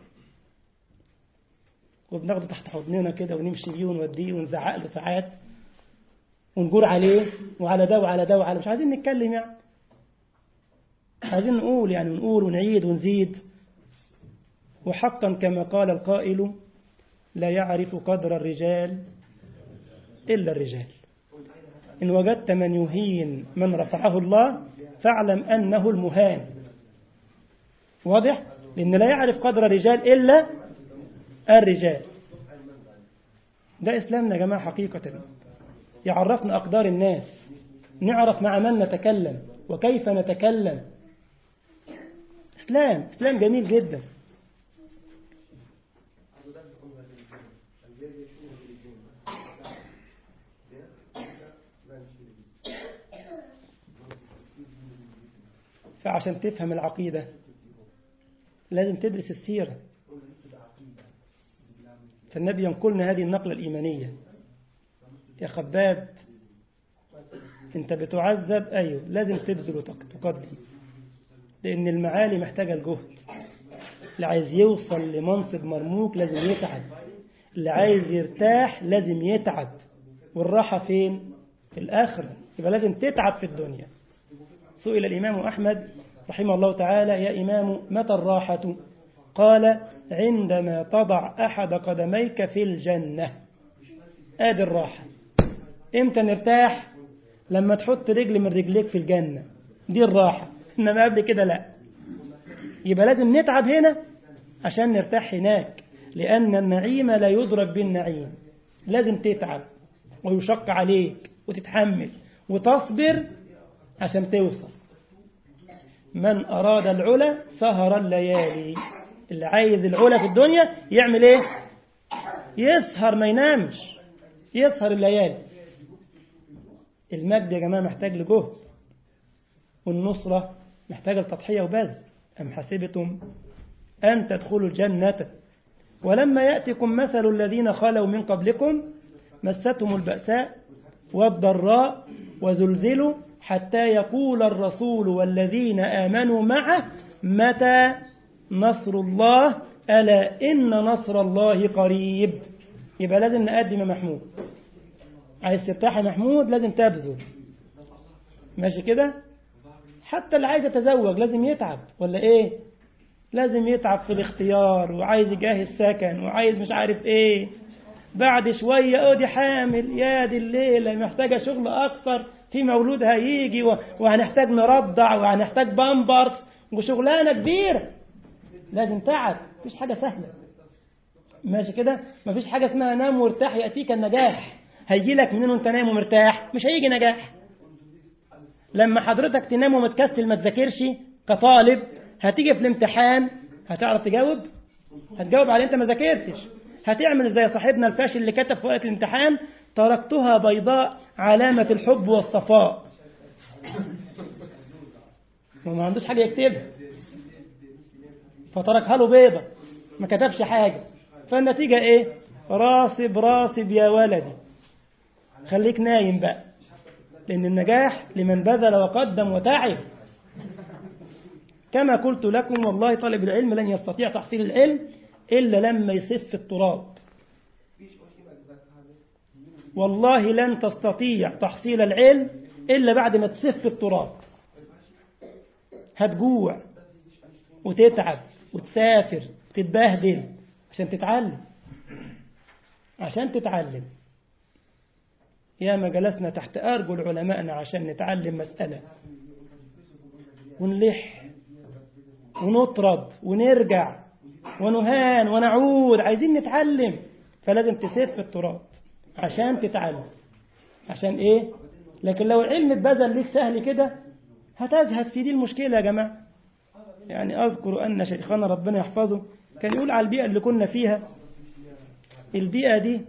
وبناخده تحت حضننا كده ونمشي بيه ونوديه ونزعق له ساعات ونجور عليه وعلى ده وعلى ده وعلى مش عايزين نتكلم يعني عايزين نقول يعني ونقول ونعيد ونزيد وحقا كما قال القائل لا يعرف قدر الرجال إلا الرجال إن وجدت من يهين من رفعه الله فاعلم أنه المهان واضح؟ لأن لا يعرف قدر الرجال إلا الرجال ده إسلامنا يا جماعة حقيقة يعرفنا أقدار الناس نعرف مع من نتكلم وكيف نتكلم إسلام إسلام جميل جدا فعشان تفهم العقيدة لازم تدرس السيرة فالنبي ينقلنا هذه النقلة الإيمانية يا خباب انت بتعذب أيوه لازم تبذل وتقدم لأن المعالي محتاجة الجهد اللي عايز يوصل لمنصب مرموق لازم يتعب اللي عايز يرتاح لازم يتعب والراحة فين؟ في الآخرة يبقى لازم تتعب في الدنيا سئل الإمام أحمد رحمه الله تعالى يا إمام متى الراحة قال عندما تضع أحد قدميك في الجنة آدي الراحة إمتى نرتاح لما تحط رجل من رجليك في الجنة دي الراحة إنما قبل كده لا يبقى لازم نتعب هنا عشان نرتاح هناك لأن النعيم لا يدرك بالنعيم لازم تتعب ويشق عليك وتتحمل وتصبر عشان توصل من أراد العلا سهر الليالي اللي عايز العلا في الدنيا يعمل ايه يسهر ما ينامش يسهر الليالي المجد يا جماعة محتاج لجهد والنصرة محتاجة لتضحية وبذل أم حسبتم أن تدخلوا الجنة ولما يأتكم مثل الذين خلوا من قبلكم مستهم البأساء والضراء وزلزلوا حتى يقول الرسول والذين آمنوا معه متى نصر الله ألا إن نصر الله قريب يبقى لازم نقدم يا محمود عايز ترتاح يا محمود لازم تبذل ماشي كده حتى اللي عايز يتزوج لازم يتعب ولا ايه لازم يتعب في الاختيار وعايز يجهز سكن وعايز مش عارف ايه بعد شوية اه دي حامل يا دي الليلة محتاجة شغل أكتر في مولود هيجي وهنحتاج نرضع وهنحتاج بامبرز وشغلانة كبيرة لازم تعب مفيش حاجة سهلة ماشي كده مفيش حاجة اسمها نام وارتاح يأتيك النجاح هيجي لك منين وانت نايم ومرتاح مش هيجي نجاح لما حضرتك تنام ومتكسل ما تذاكرش كطالب هتيجي في الامتحان هتعرف تجاوب هتجاوب على انت ما ذاكرتش هتعمل زي صاحبنا الفاشل اللي كتب في ورقه الامتحان تركتها بيضاء علامة الحب والصفاء وما عندوش حاجة يكتبها فتركها له بيضة ما كتبش حاجة فالنتيجة ايه راسب راسب يا ولدي خليك نايم بقى لأن النجاح لمن بذل وقدم وتعب كما قلت لكم والله طالب العلم لن يستطيع تحصيل العلم إلا لما يسف التراب والله لن تستطيع تحصيل العلم إلا بعد ما تسف التراب هتجوع وتتعب وتسافر وتتبهدل عشان تتعلم عشان تتعلم يا ما جلسنا تحت أرجل علمائنا عشان نتعلم مسألة ونلح ونطرد ونرجع ونهان ونعود عايزين نتعلم فلازم تسف التراب عشان تتعلم عشان ايه لكن لو العلم اتبذل ليك سهل كده هتزهد في دي المشكلة يا جماعة يعني أذكر أن شيخنا ربنا يحفظه كان يقول على البيئة اللي كنا فيها البيئة دي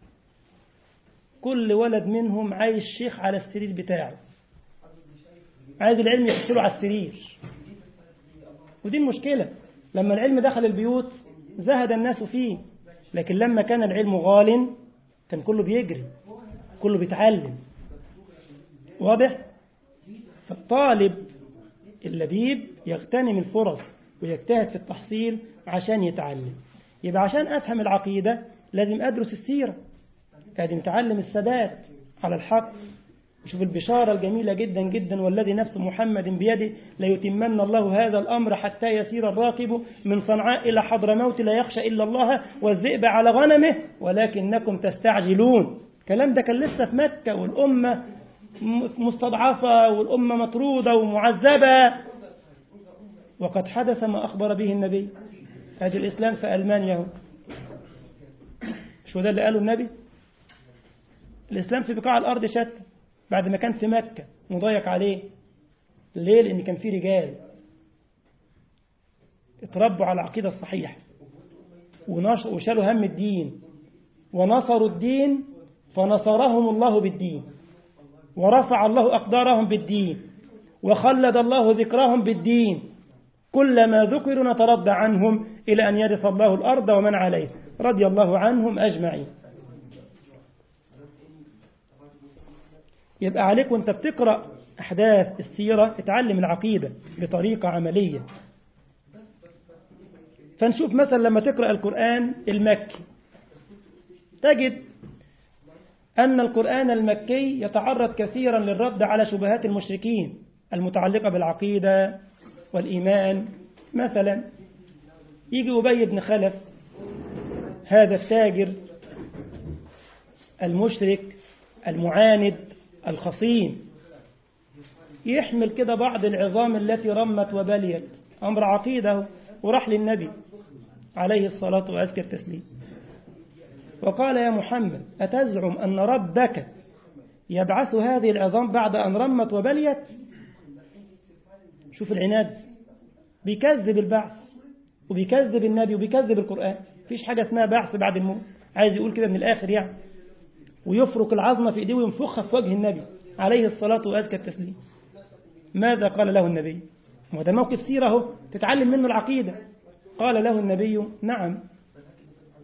كل ولد منهم عايش شيخ على السرير بتاعه عايز العلم يحصله على السرير ودي المشكلة لما العلم دخل البيوت زهد الناس فيه لكن لما كان العلم غال كان كله بيجري كله بيتعلم واضح فالطالب اللبيب يغتنم الفرص ويجتهد في التحصيل عشان يتعلم يبقى عشان أفهم العقيدة لازم أدرس السيرة لازم أتعلم الثبات على الحق شوف البشارة الجميلة جدا جدا والذي نفس محمد بيده ليتمن الله هذا الأمر حتى يسير الراكب من صنعاء إلى حضرموت لا يخشى إلا الله والذئب على غنمه ولكنكم تستعجلون الكلام ده كان لسه في مكة والأمة مستضعفة والأمة مطرودة ومعذبة وقد حدث ما أخبر به النبي هذا الإسلام في ألمانيا شو ده اللي قاله النبي الإسلام في بقاع الأرض شتى بعد ما كان في مكة مضيق عليه ليه لأن كان في رجال اتربوا على العقيدة الصحيحة وشالوا هم الدين ونصروا الدين فنصرهم الله بالدين ورفع الله أقدارهم بالدين وخلد الله ذكرهم بالدين كلما ذكروا نترضى عنهم إلى أن يرث الله الأرض ومن عليه رضي الله عنهم أجمعين يبقى عليك وانت بتقرأ أحداث السيرة اتعلم العقيدة بطريقة عملية فنشوف مثلا لما تقرأ القرآن المكي تجد أن القرآن المكي يتعرض كثيرا للرد على شبهات المشركين المتعلقة بالعقيدة والإيمان مثلا يجي أبي بن خلف هذا التاجر المشرك المعاند الخصيم يحمل كده بعض العظام التي رمت وبليت أمر عقيدة وراح للنبي عليه الصلاة وأزكى التسليم وقال يا محمد أتزعم أن ربك يبعث هذه العظام بعد أن رمت وبليت شوف العناد بيكذب البعث وبيكذب النبي وبيكذب القرآن فيش حاجة اسمها بعث بعد الموت عايز يقول كده من الآخر يعني ويفرك العظمة في إيديه وينفخها في وجه النبي عليه الصلاة وأزكى التسليم ماذا قال له النبي وده موقف سيرة اهو تتعلم منه العقيدة قال له النبي نعم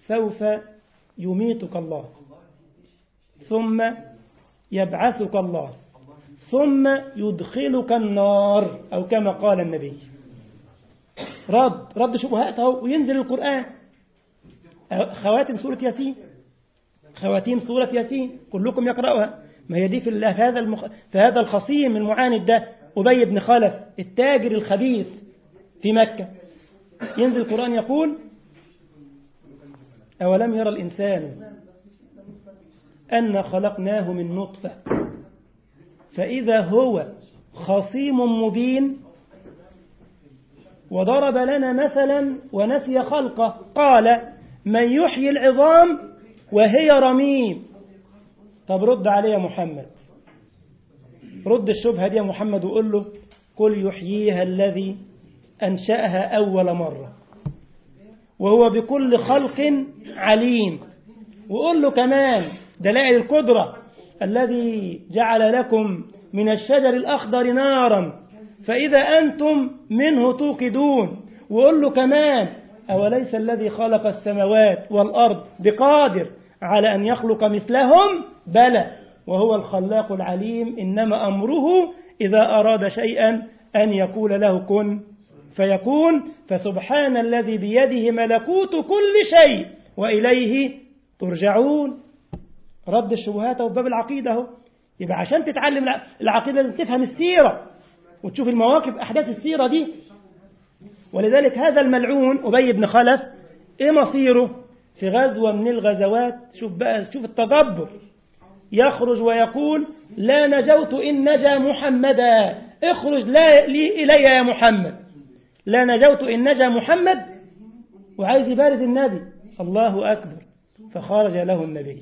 سوف يميتك الله ثم يبعثك الله ثم يدخلك النار أو كما قال النبي رد رد شبهات اهو وينزل القرآن خواتم سورة ياسين خواتيم سورة ياسين كلكم يقرأها ما هي دي في الله في هذا المخ... في هذا الخصيم المعاند ده أبي بن خلف التاجر الخبيث في مكة ينزل القرآن يقول أولم يرى الإنسان أن خلقناه من نطفة فإذا هو خصيم مبين وضرب لنا مثلا ونسي خلقه قال من يحيي العظام وهي رميم طب رد عليه يا محمد رد الشبهة دي يا محمد وقول له قل يحييها الذي أنشأها أول مرة وهو بكل خلق عليم وقول له كمان دلائل القدرة الذي جعل لكم من الشجر الأخضر نارا فإذا أنتم منه توقدون وقول له كمان أوليس الذي خلق السماوات والأرض بقادر على أن يخلق مثلهم بلى وهو الخلاق العليم إنما أمره إذا أراد شيئا أن يقول له كن فيكون فسبحان الذي بيده ملكوت كل شيء وإليه ترجعون رد الشبهات وباب العقيدة اهو يبقى عشان تتعلم العقيدة لازم تفهم السيرة وتشوف المواقف أحداث السيرة دي ولذلك هذا الملعون أبي بن خلف إيه مصيره في غزوة من الغزوات شوف بقى شوف التدبر يخرج ويقول لا نجوت إن نجا محمدا اخرج لا لي إلي يا محمد لا نجوت إن نجا محمد وعايز يبارز النبي الله أكبر فخرج له النبي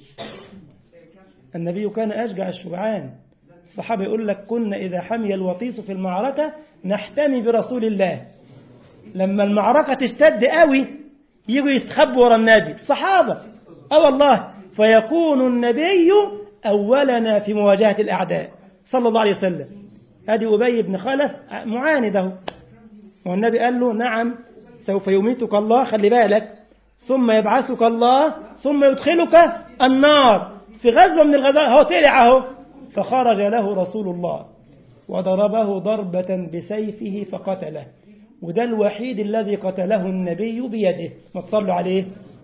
النبي كان أشجع الشجعان الصحابة يقول لك كنا إذا حمي الوطيس في المعركة نحتمي برسول الله لما المعركة تشتد قوي يجوا يستخبوا ورا النبي الصحابة أه والله فيكون النبي أولنا في مواجهة الأعداء صلى الله عليه وسلم هذه أبي بن خلف معانده والنبي قال له نعم سوف يميتك الله خلي بالك ثم يبعثك الله ثم يدخلك النار في غزوة من الغزوات هو طلع اهو فخرج له رسول الله وضربه ضربة بسيفه فقتله وده الوحيد الذي قتله النبي بيده ما تصلوا عليه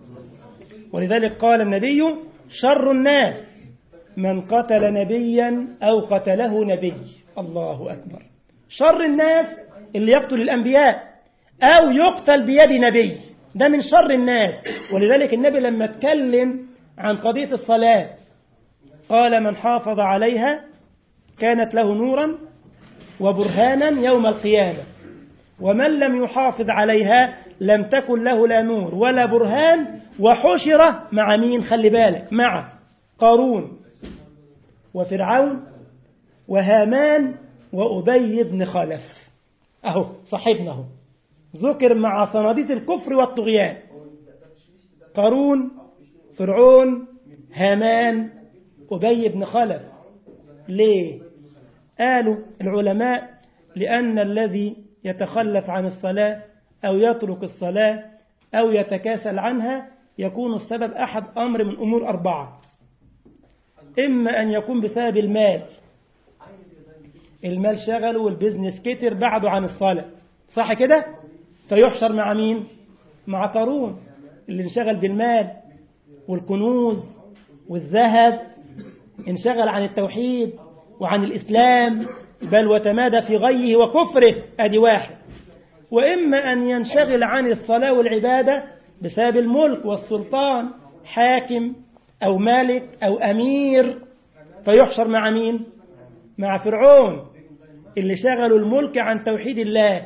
ولذلك قال النبي شر الناس من قتل نبيا أو قتله نبي الله أكبر شر الناس اللي يقتل الأنبياء أو يقتل بيد نبي ده من شر الناس ولذلك النبي لما اتكلم عن قضية الصلاة قال من حافظ عليها كانت له نورا وبرهانا يوم القيامة ومن لم يحافظ عليها لم تكن له لا نور ولا برهان وحشر مع مين خلي بالك مع قارون وفرعون وهامان وأبي بن خلف أهو صاحبنا أهو ذكر مع صناديد الكفر والطغيان قارون فرعون هامان أبي بن خلف ليه قالوا العلماء لأن الذي يتخلف عن الصلاة أو يترك الصلاة أو يتكاسل عنها يكون السبب أحد أمر من أمور أربعة إما أن يكون بسبب المال المال شغله والبزنس كتر بعده عن الصلاة صح كده فيحشر مع مين مع قارون اللي انشغل بالمال والكنوز والذهب انشغل عن التوحيد وعن الإسلام بل وتمادى في غيه وكفره أدي واحد وإما أن ينشغل عن الصلاة والعبادة بسبب الملك والسلطان حاكم أو مالك أو أمير فيحشر مع مين مع فرعون اللي شغلوا الملك عن توحيد الله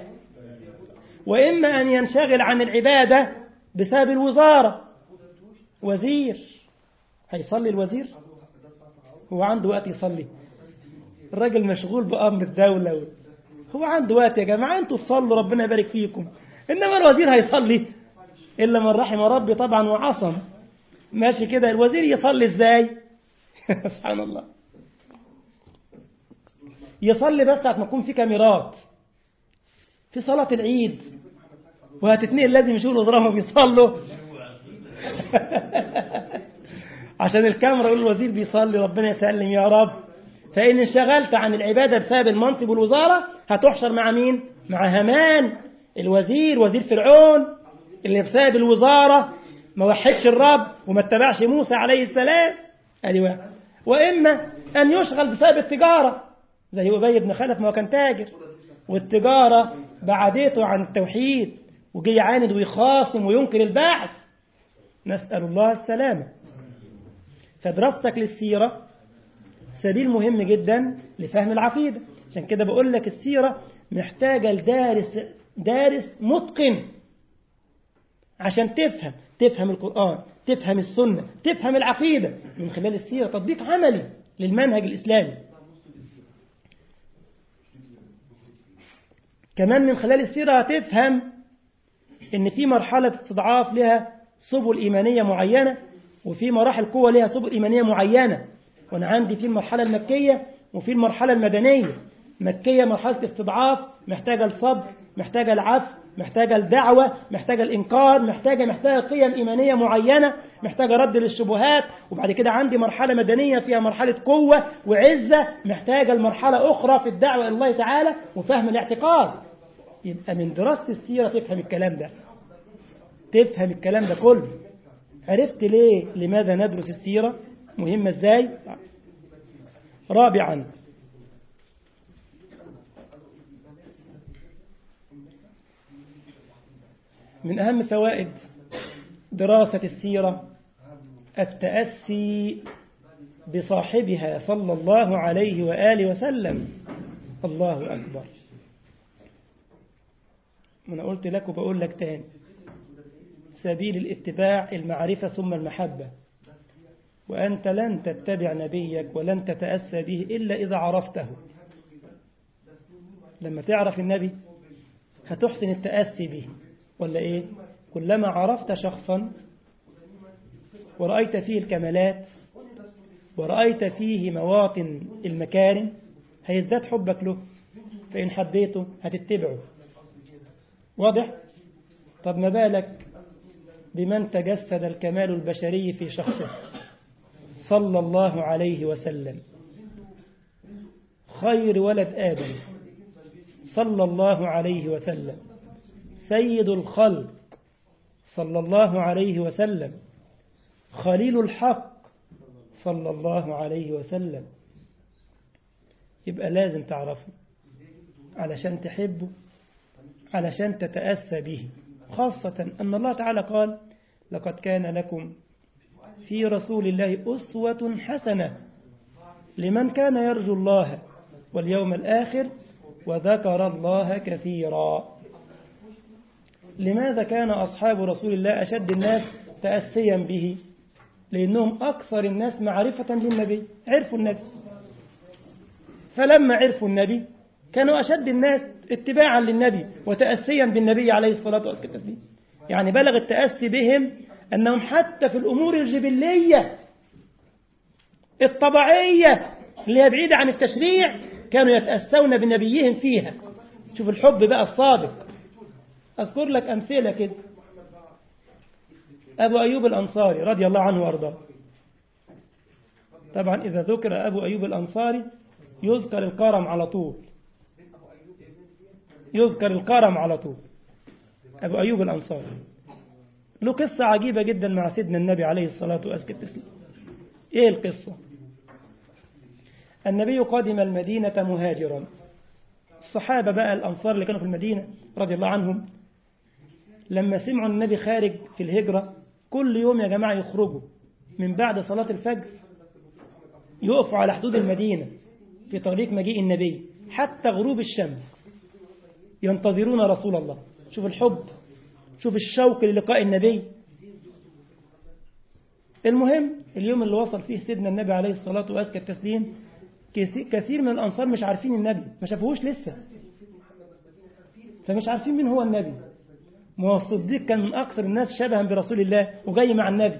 وإما أن ينشغل عن العبادة بسبب الوزارة وزير هيصلي الوزير هو عنده وقت يصلي الراجل مشغول بأمر الدولة هو عنده وقت يا جماعة انتوا تصلوا ربنا يبارك فيكم إنما الوزير هيصلي إلا من رحم ربي طبعا وعصم ماشي كده الوزير يصلي ازاي سبحان الله يصلي بس ساعة ما يكون في كاميرات في صلاة العيد وهتتنقل لازم يشوفوا الوزراء ما بيصلوا عشان الكاميرا يقول الوزير بيصلي ربنا يسلم يا رب فإن انشغلت عن العبادة بسبب المنصب والوزارة هتحشر مع مين؟ مع همان الوزير وزير فرعون اللي بسبب الوزارة ما وحدش الرب وما اتبعش موسى عليه السلام ادي واحد واما ان يشغل بسبب التجاره زي ابي بن خلف ما هو كان تاجر والتجاره بعدته عن التوحيد وجي يعاند ويخاصم وينكر البعث نسال الله السلامه فدراستك للسيره سبيل مهم جدا لفهم العقيده عشان كده بقول لك السيره محتاجه لدارس دارس متقن عشان تفهم تفهم القرآن تفهم السنة تفهم العقيدة من خلال السيرة تطبيق عملي للمنهج الإسلامي كمان من خلال السيرة هتفهم إن في مرحلة استضعاف لها سبل إيمانية معينة وفي مراحل قوة لها سبل إيمانية معينة وأنا عندي في المرحلة المكية وفي المرحلة المدنية مكية مرحلة استضعاف محتاجة الصبر محتاجة العفو محتاجة الدعوة محتاجة الإنكار محتاجة محتاجة قيم إيمانية معينة محتاجة رد للشبهات وبعد كده عندي مرحلة مدنية فيها مرحلة قوة وعزة محتاجة المرحلة أخرى في الدعوة إلى الله تعالى وفهم الاعتقاد يبقى من دراسة السيرة تفهم الكلام ده تفهم الكلام ده كله عرفت ليه لماذا ندرس السيرة مهمة ازاي رابعا من أهم فوائد دراسة السيرة التأسي بصاحبها صلى الله عليه وآله وسلم الله أكبر أنا قلت لك وبقول لك تاني سبيل الاتباع المعرفة ثم المحبة وأنت لن تتبع نبيك ولن تتأسى به إلا إذا عرفته لما تعرف النبي هتحسن التأسي به ولا إيه كلما عرفت شخصا ورأيت فيه الكمالات ورأيت فيه مواطن المكارم هيزداد حبك له فإن حبيته هتتبعه واضح طب ما بالك بمن تجسد الكمال البشري في شخصه صلى الله عليه وسلم خير ولد آدم صلى الله عليه وسلم سيد الخلق صلى الله عليه وسلم خليل الحق صلى الله عليه وسلم يبقى لازم تعرفه علشان تحبه علشان تتأسى به خاصة أن الله تعالى قال لقد كان لكم في رسول الله أسوة حسنة لمن كان يرجو الله واليوم الآخر وذكر الله كثيرا لماذا كان أصحاب رسول الله أشد الناس تأسيا به لأنهم أكثر الناس معرفة للنبي عرفوا النبي فلما عرفوا النبي كانوا أشد الناس اتباعا للنبي وتأسيا بالنبي عليه الصلاة والسلام يعني بلغ التأسي بهم أنهم حتى في الأمور الجبلية الطبيعية اللي هي بعيدة عن التشريع كانوا يتأسون بنبيهم فيها شوف الحب بقى الصادق أذكر لك أمثلة كده أبو أيوب الأنصاري رضي الله عنه وأرضاه طبعا إذا ذكر أبو أيوب الأنصاري يذكر الكرم على طول يذكر الكرم على طول أبو أيوب الأنصاري له قصة عجيبة جدا مع سيدنا النبي عليه الصلاة والسلام إيه القصة النبي قدم المدينة مهاجرا الصحابة بقى الأنصار اللي كانوا في المدينة رضي الله عنهم لما سمعوا النبي خارج في الهجرة كل يوم يا جماعة يخرجوا من بعد صلاة الفجر يقفوا على حدود المدينة في طريق مجيء النبي حتى غروب الشمس ينتظرون رسول الله شوف الحب شوف الشوق للقاء النبي المهم اليوم اللي وصل فيه سيدنا النبي عليه الصلاة وأزكى التسليم كثير من الأنصار مش عارفين النبي ما شافوهوش لسه فمش عارفين مين هو النبي ما هو الصديق كان من أكثر الناس شبها برسول الله وجاي مع النبي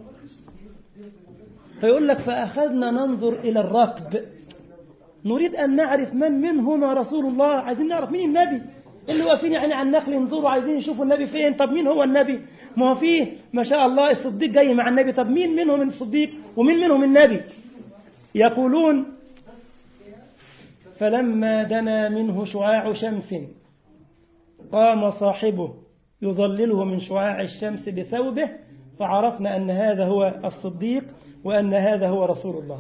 فيقول لك فأخذنا ننظر إلى الركب نريد أن نعرف من منهما رسول الله عايزين نعرف مين النبي اللي واقفين يعني على النخل ينظروا عايزين يشوفوا النبي فين طب مين هو النبي ما هو فيه ما شاء الله الصديق جاي مع النبي طب مين منهم الصديق ومين منهم النبي يقولون فلما دنا منه شعاع شمس قام صاحبه يظلله من شعاع الشمس بثوبه فعرفنا أن هذا هو الصديق وأن هذا هو رسول الله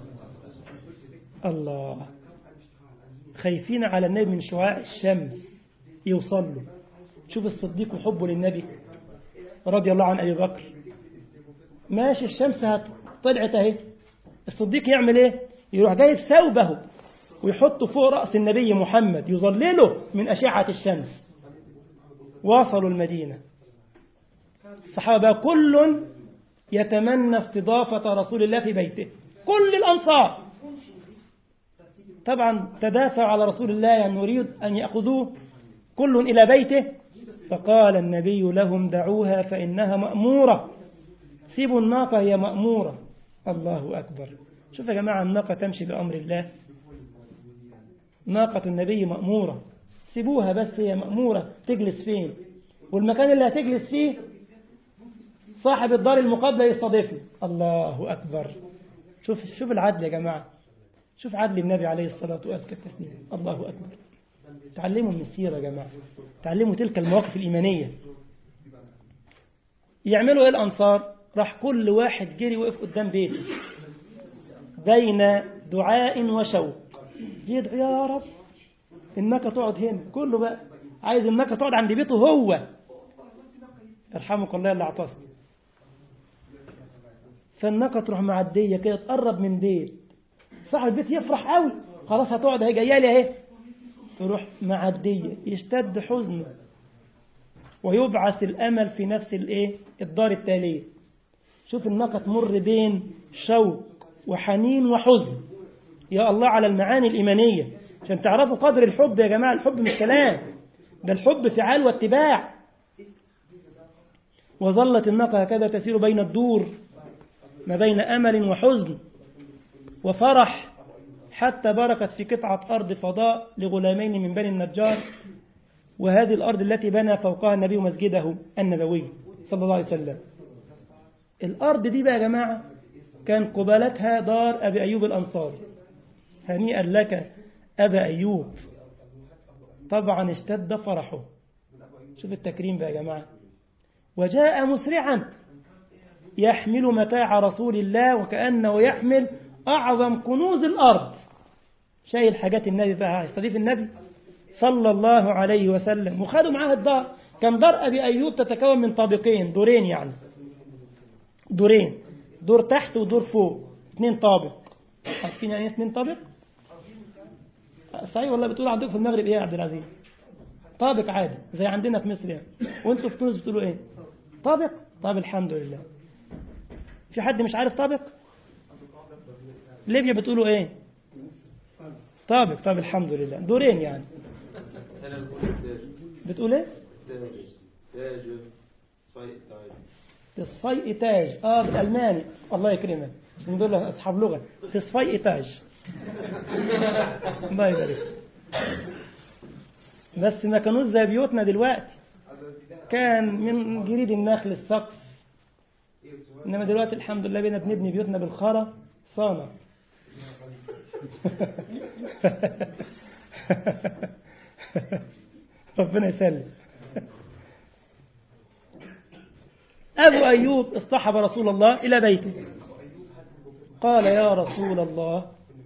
الله خايفين على النبي من شعاع الشمس يوصل له شوف الصديق وحبه للنبي رضي الله عن أبي بكر ماشي الشمس طلعت اهي الصديق يعمل ايه يروح جايب ثوبه ويحطه فوق رأس النبي محمد يظلله من أشعة الشمس واصلوا المدينة الصحابة كل يتمنى استضافة رسول الله في بيته كل الأنصار طبعا تدافع على رسول الله أن يريد أن يأخذوه كل إلى بيته فقال النبي لهم دعوها فإنها مأمورة سيبوا الناقة هي مأمورة الله أكبر شوف يا جماعة الناقة تمشي بأمر الله ناقة النبي مأمورة سيبوها بس هي مأمورة تجلس فين والمكان اللي هتجلس فيه صاحب الدار المقابلة يستضيفه الله أكبر شوف شوف العدل يا جماعة شوف عدل النبي عليه الصلاة وأزكى التسليم الله أكبر تعلموا من السيرة يا جماعة تعلموا تلك المواقف الإيمانية يعملوا إيه الأنصار راح كل واحد جري وقف قدام بيته بين دعاء وشوق يدعو يا رب إنك تقعد هنا كله بقى عايز إنك تقعد عند بيته هو يرحمك الله اللي اعتصم فالناقة تروح معدية كده تقرب من بيت صاحب البيت يفرح قوي خلاص هتقعد اهي جايه لي اهي تروح معدية يشتد حزنه ويبعث الأمل في نفس الايه الدار التالية شوف الناقة تمر بين شوق وحنين وحزن يا الله على المعاني الإيمانية عشان تعرفوا قدر الحب يا جماعة الحب مش كلام ده الحب فعال واتباع وظلت الناقة هكذا تسير بين الدور ما بين أمل وحزن وفرح حتى بركت في قطعة أرض فضاء لغلامين من بني النجار وهذه الأرض التي بنى فوقها النبي مسجده النبوي صلى الله عليه وسلم الأرض دي بقى يا جماعة كان قبالتها دار أبي أيوب الأنصاري هنيئا لك أبا أيوب طبعا اشتد فرحه شوف التكريم بقى يا جماعة وجاء مسرعا يحمل متاع رسول الله وكأنه يحمل أعظم كنوز الأرض شايل حاجات النبي بقى هيستضيف النبي صلى الله عليه وسلم وخدوا معاه الدار كان دار أبي أيوب تتكون من طابقين دورين يعني دورين دور تحت ودور فوق اثنين طابق عارفين يعني اثنين طابق صحيح والله بتقول عندكم في المغرب ايه يا عبد العزيز طابق عادي زي عندنا في مصر يعني وانتوا في تونس بتقولوا ايه طابق طب الحمد لله في حد مش عارف طابق ليبيا بتقولوا ايه طابق طب الحمد لله دورين يعني بتقول ايه تصفي إتاج اه بالألماني الله يكرمك عشان دول أصحاب لغة تصفي إتاج الله يبارك بس ما كانوش زي بيوتنا دلوقتي كان من جريد النخل السقف إنما دلوقتي الحمد لله بينا بنبني بيوتنا بالخرى صانع ربنا يسلم أبو أيوب اصطحب رسول الله إلى بيته قال يا رسول الله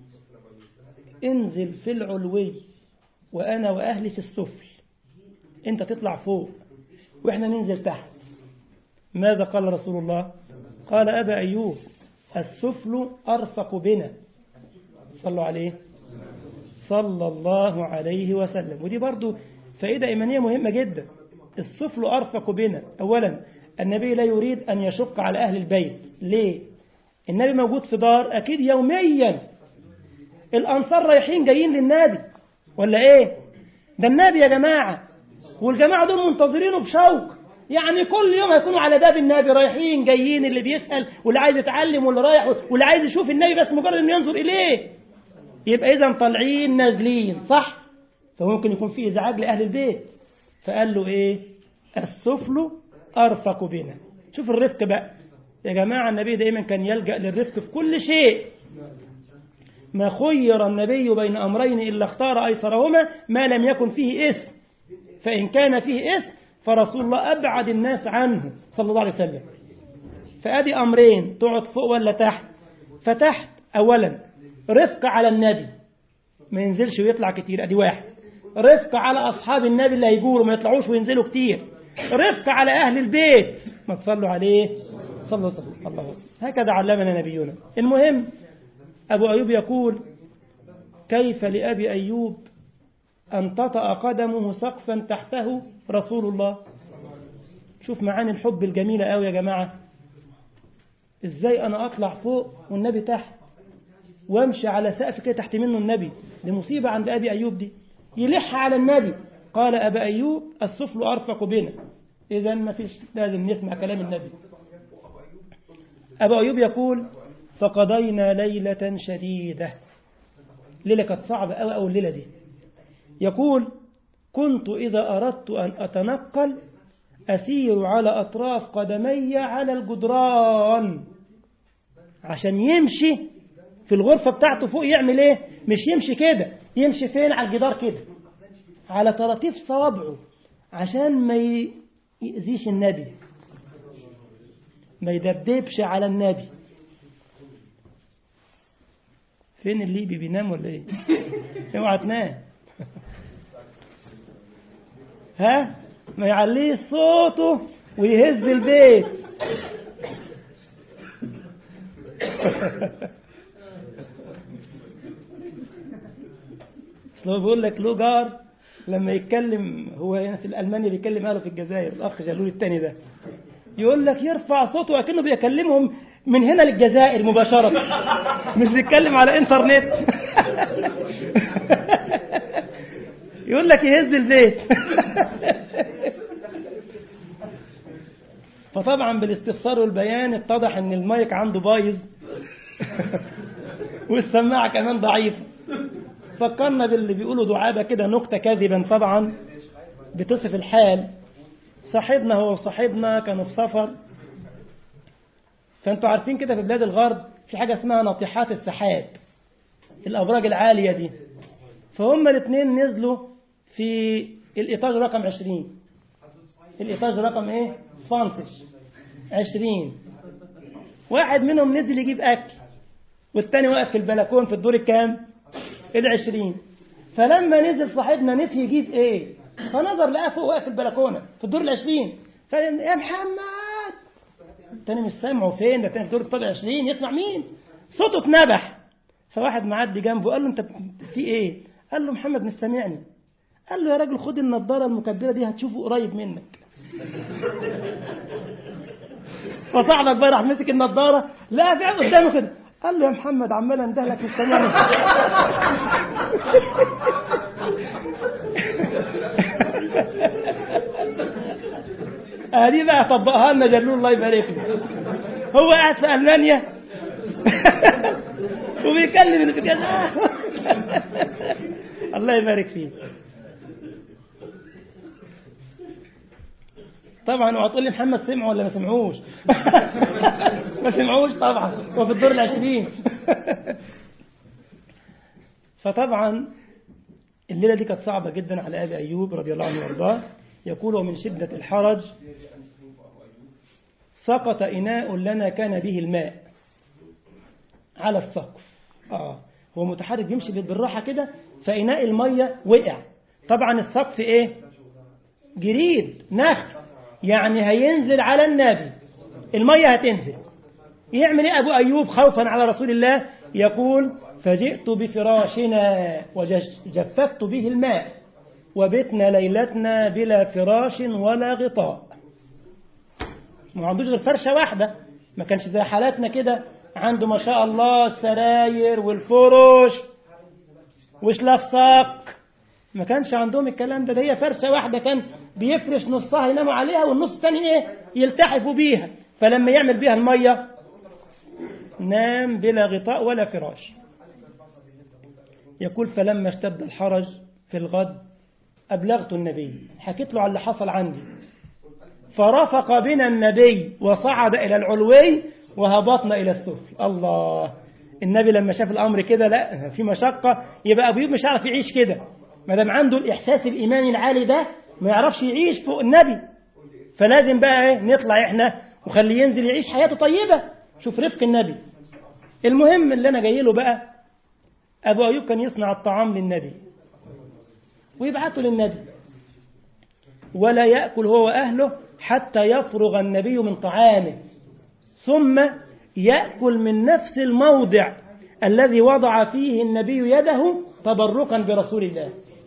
انزل في العلوي وأنا وأهلي في السفل أنت تطلع فوق وإحنا ننزل تحت ماذا قال رسول الله قال أبا أيوب السفل أرفق بنا صلوا عليه صلى الله عليه وسلم ودي برضو فائدة إيمانية مهمة جدا السفل أرفق بنا أولا النبي لا يريد أن يشق على أهل البيت ليه النبي موجود في دار أكيد يوميا الأنصار رايحين جايين للنبي ولا إيه ده النبي يا جماعة والجماعة دول منتظرينه بشوق يعني كل يوم هيكونوا على باب النبي رايحين جايين اللي بيسأل واللي عايز يتعلم واللي رايح واللي عايز يشوف النبي بس مجرد انه ينظر إليه يبقى إذا طالعين نازلين صح فممكن يكون في إزعاج لأهل البيت فقال له إيه السفل أرفق بنا شوف الرفق بقى يا جماعة النبي دائما كان يلجأ للرفق في كل شيء ما خير النبي بين أمرين إلا اختار أيسرهما ما لم يكن فيه إثم فإن كان فيه إثم فرسول الله أبعد الناس عنه صلى الله عليه وسلم فأدي أمرين تقعد فوق ولا تحت فتحت أولا رفق على النبي ما ينزلش ويطلع كتير أدي واحد رفق على أصحاب النبي اللي هيجوروا ما يطلعوش وينزلوا كتير رفق على أهل البيت ما تصلوا عليه صلى الله عليه وسلم الله هكذا علمنا نبينا المهم أبو أيوب يقول كيف لأبي أيوب أن تطأ قدمه سقفا تحته رسول الله شوف معاني الحب الجميلة قوي يا جماعة إزاي أنا أطلع فوق والنبي تحت وامشي على سقف كده تحت منه النبي دي مصيبة عند أبي أيوب دي يلح على النبي قال أبا أيوب السفل أرفق بنا إذا ما فيش لازم نسمع كلام النبي أبا أيوب يقول فقضينا ليلة شديدة ليلة كانت صعبة أوي أو الليلة دي يقول كنت إذا أردت أن أتنقل أسير على أطراف قدمي على الجدران عشان يمشي في الغرفة بتاعته فوق يعمل إيه مش يمشي كده يمشي فين على الجدار كده على طراطيف صوابعه عشان ما يأذيش النبي ما يدبدبش على النبي فين الليبي بينام ولا ايه اوعى تنام ها ما يعليش صوته ويهز البيت اصل هو بيقول لك له جار لما يتكلم هو هنا في الالماني بيكلم اهله في الجزائر الاخ جلول الثاني ده يقول لك يرفع صوته وكأنه بيكلمهم من هنا للجزائر مباشرة مش بيتكلم على انترنت يقول لك يهز البيت فطبعا بالاستفسار والبيان اتضح ان المايك عنده بايظ والسماعة كمان ضعيفة فكرنا باللي بيقولوا دعابة كده نكتة كاذبا طبعا بتصف الحال صاحبنا هو صاحبنا كانوا في سفر فانتوا عارفين كده في بلاد الغرب في حاجة اسمها ناطحات السحاب الأبراج العالية دي فهم الاثنين نزلوا في الإيطاج رقم 20 الإيطاج رقم ايه فانتش 20 واحد منهم نزل يجيب أكل والتاني واقف في البلكون في الدور الكام العشرين فلما نزل صاحبنا نسي يجيب ايه فنظر لقاه فوق واقف في البلكونه في الدور العشرين فقال يا محمد التاني مش سامعه فين ده تاني في الدور الطابع 20 يسمع مين صوته اتنبح فواحد معدي جنبه قال له انت في ايه قال له محمد مش سامعني قال له يا راجل خد النضاره المكبره دي هتشوفه قريب منك فصاحبك بقى راح مسك النضاره لا قاعد قدامه كده قال له يا محمد عمال اندهلك مش سامعني ادي بقى طبقها لنا جلول الله يبارك له هو قاعد في المانيا وبيكلم اللي في كده الله يبارك فيه طبعا وهتقول لي محمد سمعوا ولا ما سمعوش ما سمعوش طبعا هو في الدور العشرين فطبعا الليلة دي كانت صعبة جدا على أبي أيوب رضي الله عنه وارضاه يقول ومن شدة الحرج سقط إناء لنا كان به الماء على السقف آه هو متحرك يمشي بالراحة كده فإناء المية وقع طبعا السقف إيه جريد نخل يعني هينزل على النبي المية هتنزل يعمل ايه أبو أيوب خوفا على رسول الله يقول فجئت بفراشنا وجففت به الماء وبتنا ليلتنا بلا فراش ولا غطاء ما عندوش غير فرشة واحدة ما كانش زي حالاتنا كده عنده ما شاء الله السراير والفرش وشلافساق ما كانش عندهم الكلام ده ده هي فرشة واحدة كان بيفرش نصها يناموا عليها والنص الثاني ايه يلتحفوا بيها فلما يعمل بيها المية نام بلا غطاء ولا فراش يقول فلما اشتد الحرج في الغد أبلغت النبي حكيت له على اللي حصل عندي فرفق بنا النبي وصعد إلى العلوي وهبطنا إلى السفل الله النبي لما شاف الأمر كده لا في مشقة يبقى أبو أيوب مش عارف يعيش كده ما دام عنده الإحساس الإيماني العالي ده ما يعرفش يعيش فوق النبي فلازم بقى ايه نطلع احنا وخليه ينزل يعيش حياته طيبة شوف رفق النبي المهم اللي أنا جاي له بقى أبو أيوب كان يصنع الطعام للنبي ويبعته للنبي ولا يأكل هو وأهله حتى يفرغ النبي من طعامه ثم يأكل من نفس الموضع الذي وضع فيه النبي يده تبركا برسول الله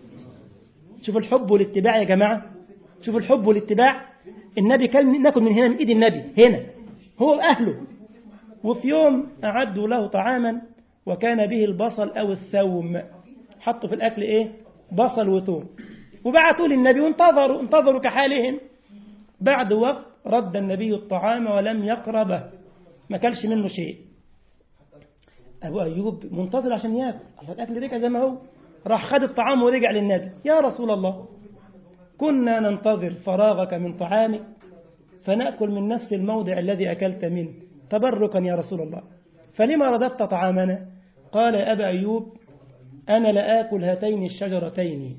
شوف الحب والاتباع يا جماعة شوف الحب والاتباع النبي كان ناكل من هنا من ايد النبي هنا هو واهله وفي يوم أعدوا له طعاما وكان به البصل أو الثوم حطوا في الأكل إيه بصل وثوم وبعثوا للنبي وانتظروا انتظروا كحالهم بعد وقت رد النبي الطعام ولم يقربه ما كلش منه شيء أبو أيوب منتظر عشان يأكل الله الأكل رجع زي ما هو راح خد الطعام ورجع للنبي يا رسول الله كنا ننتظر فراغك من طعامك فنأكل من نفس الموضع الذي أكلت منه تبركا يا رسول الله فلما رددت طعامنا قال يا أبا أيوب أنا لآكل هاتين الشجرتين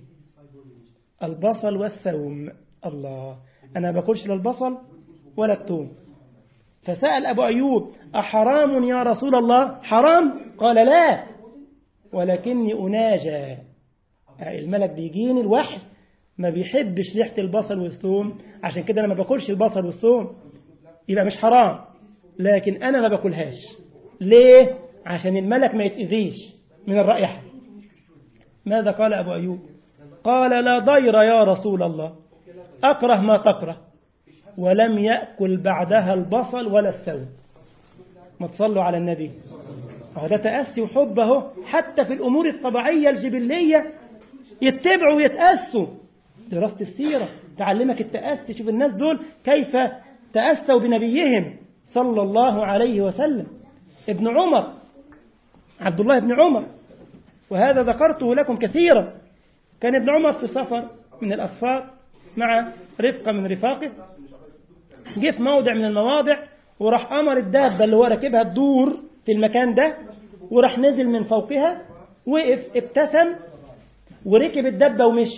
البصل والثوم الله أنا باكلش لا البصل ولا الثوم فسأل أبو أيوب أحرام يا رسول الله حرام قال لا ولكني أناجى الملك بيجيني الوحي ما بيحبش ريحة البصل والثوم عشان كده أنا ما باكلش البصل والثوم يبقى مش حرام لكن أنا ما باكلهاش ليه؟ عشان الملك ما يتأذيش من الرائحة ماذا قال أبو أيوب قال لا ضير يا رسول الله أكره ما تكره ولم يأكل بعدها البصل ولا الثوم ما تصلوا على النبي هذا تأسي وحبه حتى في الأمور الطبيعية الجبلية يتبعوا ويتأسوا دراسة السيرة تعلمك التأسي شوف الناس دول كيف تأسوا بنبيهم صلى الله عليه وسلم ابن عمر عبد الله بن عمر وهذا ذكرته لكم كثيرا كان ابن عمر في سفر من الأسفار مع رفقة من رفاقه جه في موضع من المواضع وراح أمر الدابة اللي هو راكبها تدور في المكان ده وراح نزل من فوقها وقف ابتسم وركب الدبة ومشي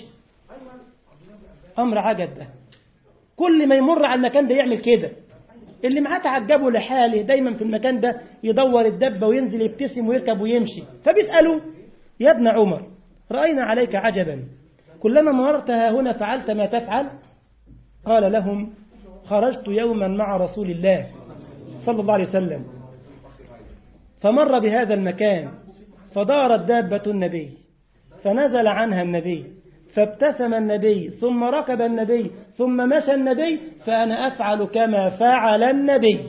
أمر عجب ده كل ما يمر على المكان ده يعمل كده اللي معاه تعجبه لحاله دايما في المكان ده يدور الدبة وينزل يبتسم ويركب ويمشي فبيسألوا يا ابن عمر رأينا عليك عجبا كلما مررت ها هنا فعلت ما تفعل قال لهم خرجت يوما مع رسول الله صلى الله عليه وسلم فمر بهذا المكان فدارت دابة النبي فنزل عنها النبي فابتسم النبي ثم ركب النبي ثم مشى النبي فأنا أفعل كما فعل النبي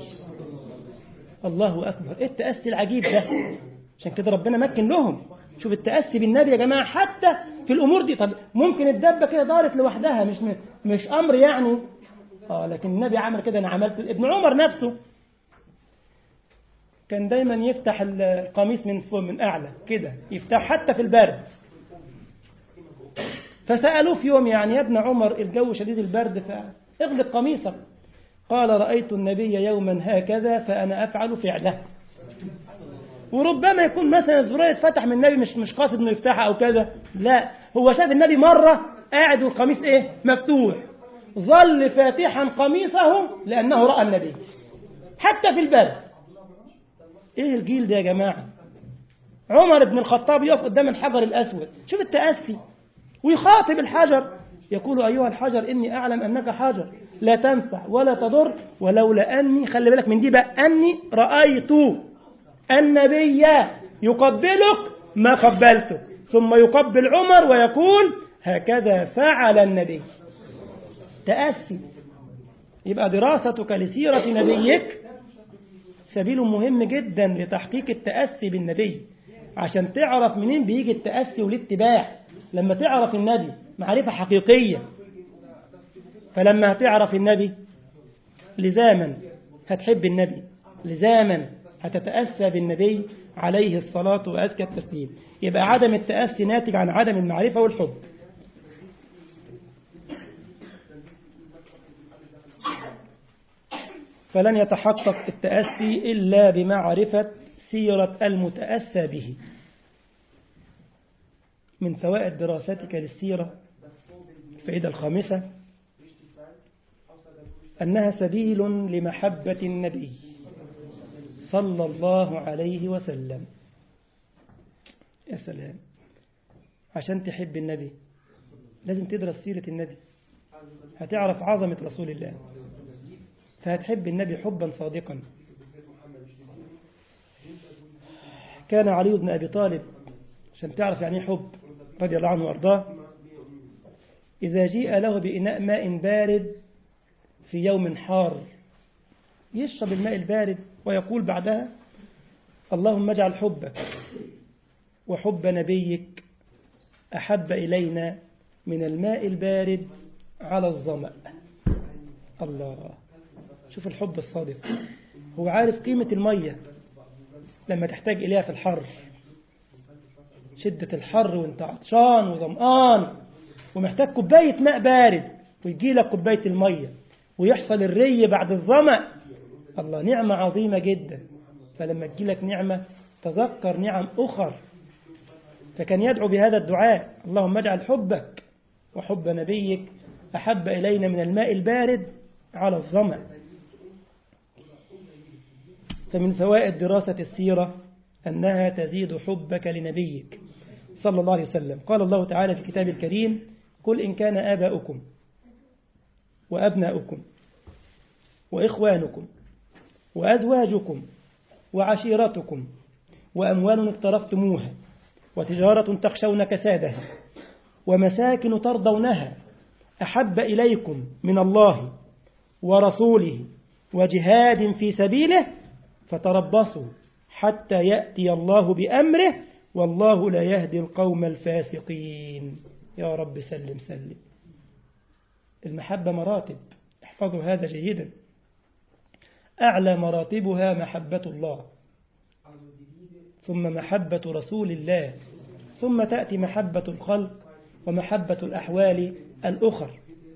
الله أكبر إيه التأسي العجيب ده عشان كده ربنا مكن لهم شوف التأسي بالنبي يا جماعة حتى في الأمور دي طب ممكن الدبة كده دارت لوحدها مش مش أمر يعني آه لكن النبي عمل كده أنا عملت ابن عمر نفسه كان دايما يفتح القميص من فوق من أعلى كده يفتح حتى في البرد فسألوه في يوم يعني يا ابن عمر الجو شديد البرد فاغلق قميصك قال رأيت النبي يوما هكذا فأنا أفعل فعله وربما يكون مثلا الزرار اتفتح من النبي مش مش قاصد انه يفتحها او كذا لا هو شاف النبي مرة قاعد والقميص ايه مفتوح ظل فاتحا قميصه لأنه رأى النبي حتى في البرد ايه الجيل ده يا جماعة عمر بن الخطاب يقف قدام الحجر الأسود شوف التأسي ويخاطب الحجر يقول أيها الحجر إني أعلم أنك حجر لا تنفع ولا تضر ولولا أني خلي بالك من دي بقى أني رأيت النبي يقبلك ما قبلتك ثم يقبل عمر ويقول هكذا فعل النبي تأسي يبقى دراستك لسيرة نبيك سبيل مهم جدا لتحقيق التأسي بالنبي عشان تعرف منين بيجي التأسي والاتباع لما تعرف النبي معرفة حقيقية فلما هتعرف النبي لزاما هتحب النبي لزاما هتتأسى بالنبي عليه الصلاة وأزكى التسليم يبقى عدم التأسي ناتج عن عدم المعرفة والحب فلن يتحقق التأسي إلا بمعرفة سيرة المتأسى به من فوائد دراستك للسيرة الفائدة الخامسة أنها سبيل لمحبة النبي صلى الله عليه وسلم يا سلام عشان تحب النبي لازم تدرس سيرة النبي هتعرف عظمة رسول الله فهتحب النبي حبا صادقا كان علي بن أبي طالب عشان تعرف يعني حب رضي الله عنه وأرضاه إذا جيء له بإناء ماء بارد في يوم حار يشرب الماء البارد ويقول بعدها اللهم اجعل حبك وحب نبيك أحب إلينا من الماء البارد على الظمأ الله شوف الحب الصادق هو عارف قيمة المية لما تحتاج إليها في الحر شدة الحر وانت عطشان وظمآن ومحتاج كوباية ماء بارد ويجي لك كوباية المية ويحصل الري بعد الظمأ الله نعمة عظيمة جدا فلما تجي لك نعمة تذكر نعم أخر فكان يدعو بهذا الدعاء اللهم اجعل حبك وحب نبيك أحب إلينا من الماء البارد على الظمأ فمن فوائد دراسة السيرة أنها تزيد حبك لنبيك صلى الله عليه وسلم قال الله تعالى في كتاب الكريم قل إن كان آباؤكم وأبناؤكم وإخوانكم وأزواجكم وعشيرتكم وأموال اقترفتموها وتجارة تخشون كسادها ومساكن ترضونها أحب إليكم من الله ورسوله وجهاد في سبيله فتربصوا حتى يأتي الله بأمره والله لا يهدي القوم الفاسقين يا رب سلم سلم المحبة مراتب احفظوا هذا جيدا أعلى مراتبها محبة الله ثم محبة رسول الله ثم تأتي محبة الخلق ومحبة الأحوال الأخر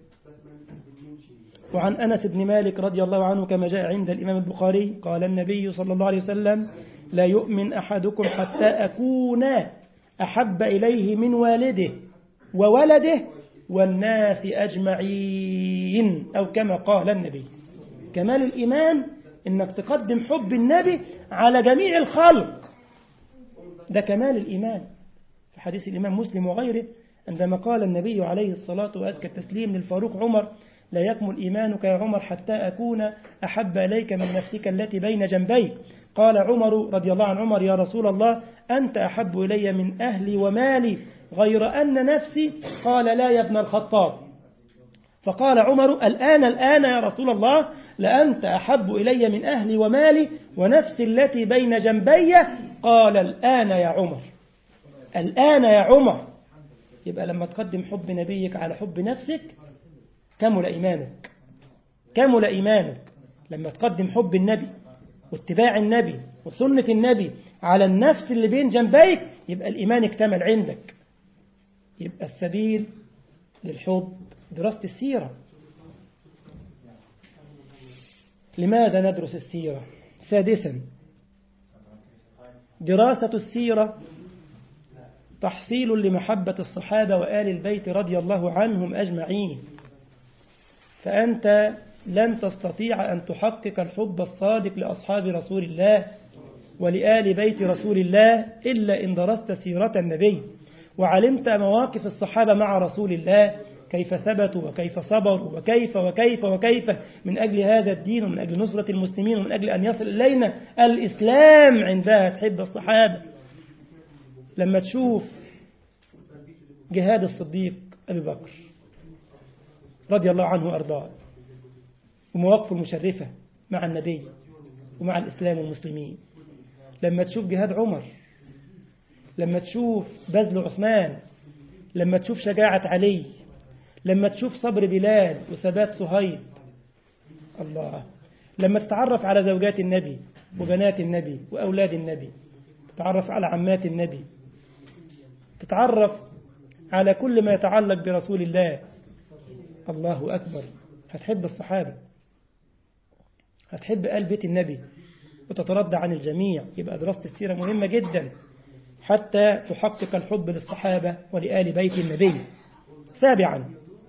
وعن أنس بن مالك رضي الله عنه كما جاء عند الإمام البخاري قال النبي صلى الله عليه وسلم لا يؤمن أحدكم حتى أكون أحب إليه من والده وولده والناس أجمعين أو كما قال النبي كمال الإيمان إنك تقدم حب النبي على جميع الخلق ده كمال الإيمان في حديث الإمام مسلم وغيره عندما قال النبي عليه الصلاة وأزكى التسليم للفاروق عمر لا يكمل إيمانك يا عمر حتى أكون أحب إليك من نفسك التي بين جنبيك قال عمر رضي الله عن عمر يا رسول الله أنت أحب إلي من أهلي ومالي غير أن نفسي قال لا يا ابن الخطاب فقال عمر الآن الآن يا رسول الله لأنت أحب إلي من أهلي ومالي ونفسي التي بين جنبي قال الآن يا عمر الآن يا عمر يبقى لما تقدم حب نبيك على حب نفسك كمل إيمانك كمل إيمانك لما تقدم حب النبي واتباع النبي وسنة النبي على النفس اللي بين جنبيك يبقى الإيمان اكتمل عندك يبقى السبيل للحب دراسة السيرة لماذا ندرس السيرة سادسا دراسة السيرة تحصيل لمحبة الصحابة وآل البيت رضي الله عنهم أجمعين فأنت لن تستطيع أن تحقق الحب الصادق لأصحاب رسول الله ولآل بيت رسول الله إلا إن درست سيرة النبي وعلمت مواقف الصحابة مع رسول الله كيف ثبتوا وكيف صبروا وكيف وكيف وكيف من أجل هذا الدين ومن أجل نصرة المسلمين ومن أجل أن يصل إلينا الإسلام عندها تحب الصحابة لما تشوف جهاد الصديق أبي بكر رضي الله عنه وأرضاه ومواقفه المشرفة مع النبي ومع الإسلام والمسلمين لما تشوف جهاد عمر لما تشوف بذل عثمان لما تشوف شجاعة علي لما تشوف صبر بلال وثبات صهيب الله لما تتعرف على زوجات النبي وبنات النبي وأولاد النبي تتعرف على عمات النبي تتعرف على كل ما يتعلق برسول الله الله أكبر هتحب الصحابة هتحب آل بيت النبي وتتردى عن الجميع يبقى دراسة السيرة مهمة جدا حتى تحقق الحب للصحابة ولآل بيت النبي سابعا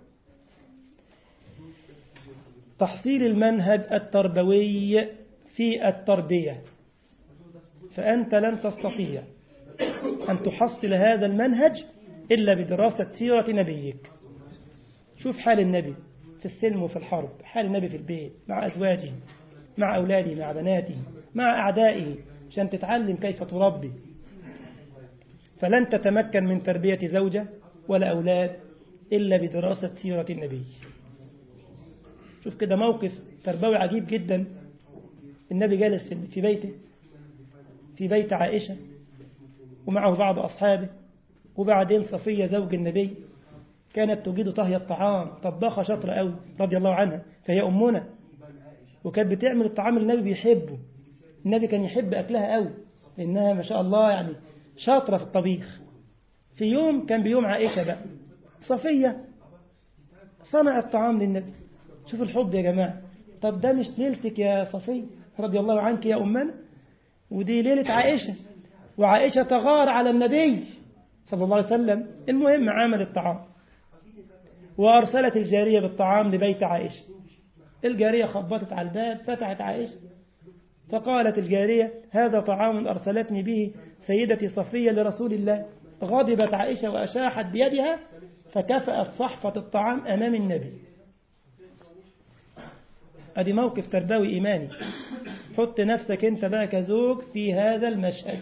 تحصيل المنهج التربوي في التربية فأنت لن تستطيع أن تحصل هذا المنهج إلا بدراسة سيرة نبيك شوف حال النبي في السلم وفي الحرب حال النبي في البيت مع أزواجه مع أولاده مع بناته مع أعدائه عشان تتعلم كيف تربي فلن تتمكن من تربية زوجة ولا أولاد إلا بدراسة سيرة النبي شوف كده موقف تربوي عجيب جدا النبي جالس في بيته في بيت عائشة ومعه بعض أصحابه وبعدين صفية زوج النبي كانت تجيد طهي الطعام طباخة شاطرة قوي رضي الله عنها فهي أمنا وكانت بتعمل الطعام اللي النبي بيحبه النبي كان يحب أكلها قوي لأنها ما شاء الله يعني شاطرة في الطبيخ في يوم كان بيوم عائشة بقى صفية صنعت طعام للنبي شوف الحب يا جماعة طب ده مش ليلتك يا صفية رضي الله عنك يا أمنا ودي ليلة عائشة وعائشة تغار على النبي صلى الله عليه وسلم المهم عمل الطعام وأرسلت الجارية بالطعام لبيت عائشة الجارية خبطت على الباب فتحت عائشة فقالت الجارية هذا طعام أرسلتني به سيدتي صفية لرسول الله غضبت عائشة وأشاحت بيدها فكفأت صحفة الطعام أمام النبي أدي موقف تربوي إيماني حط نفسك أنت بقى كزوج في هذا المشهد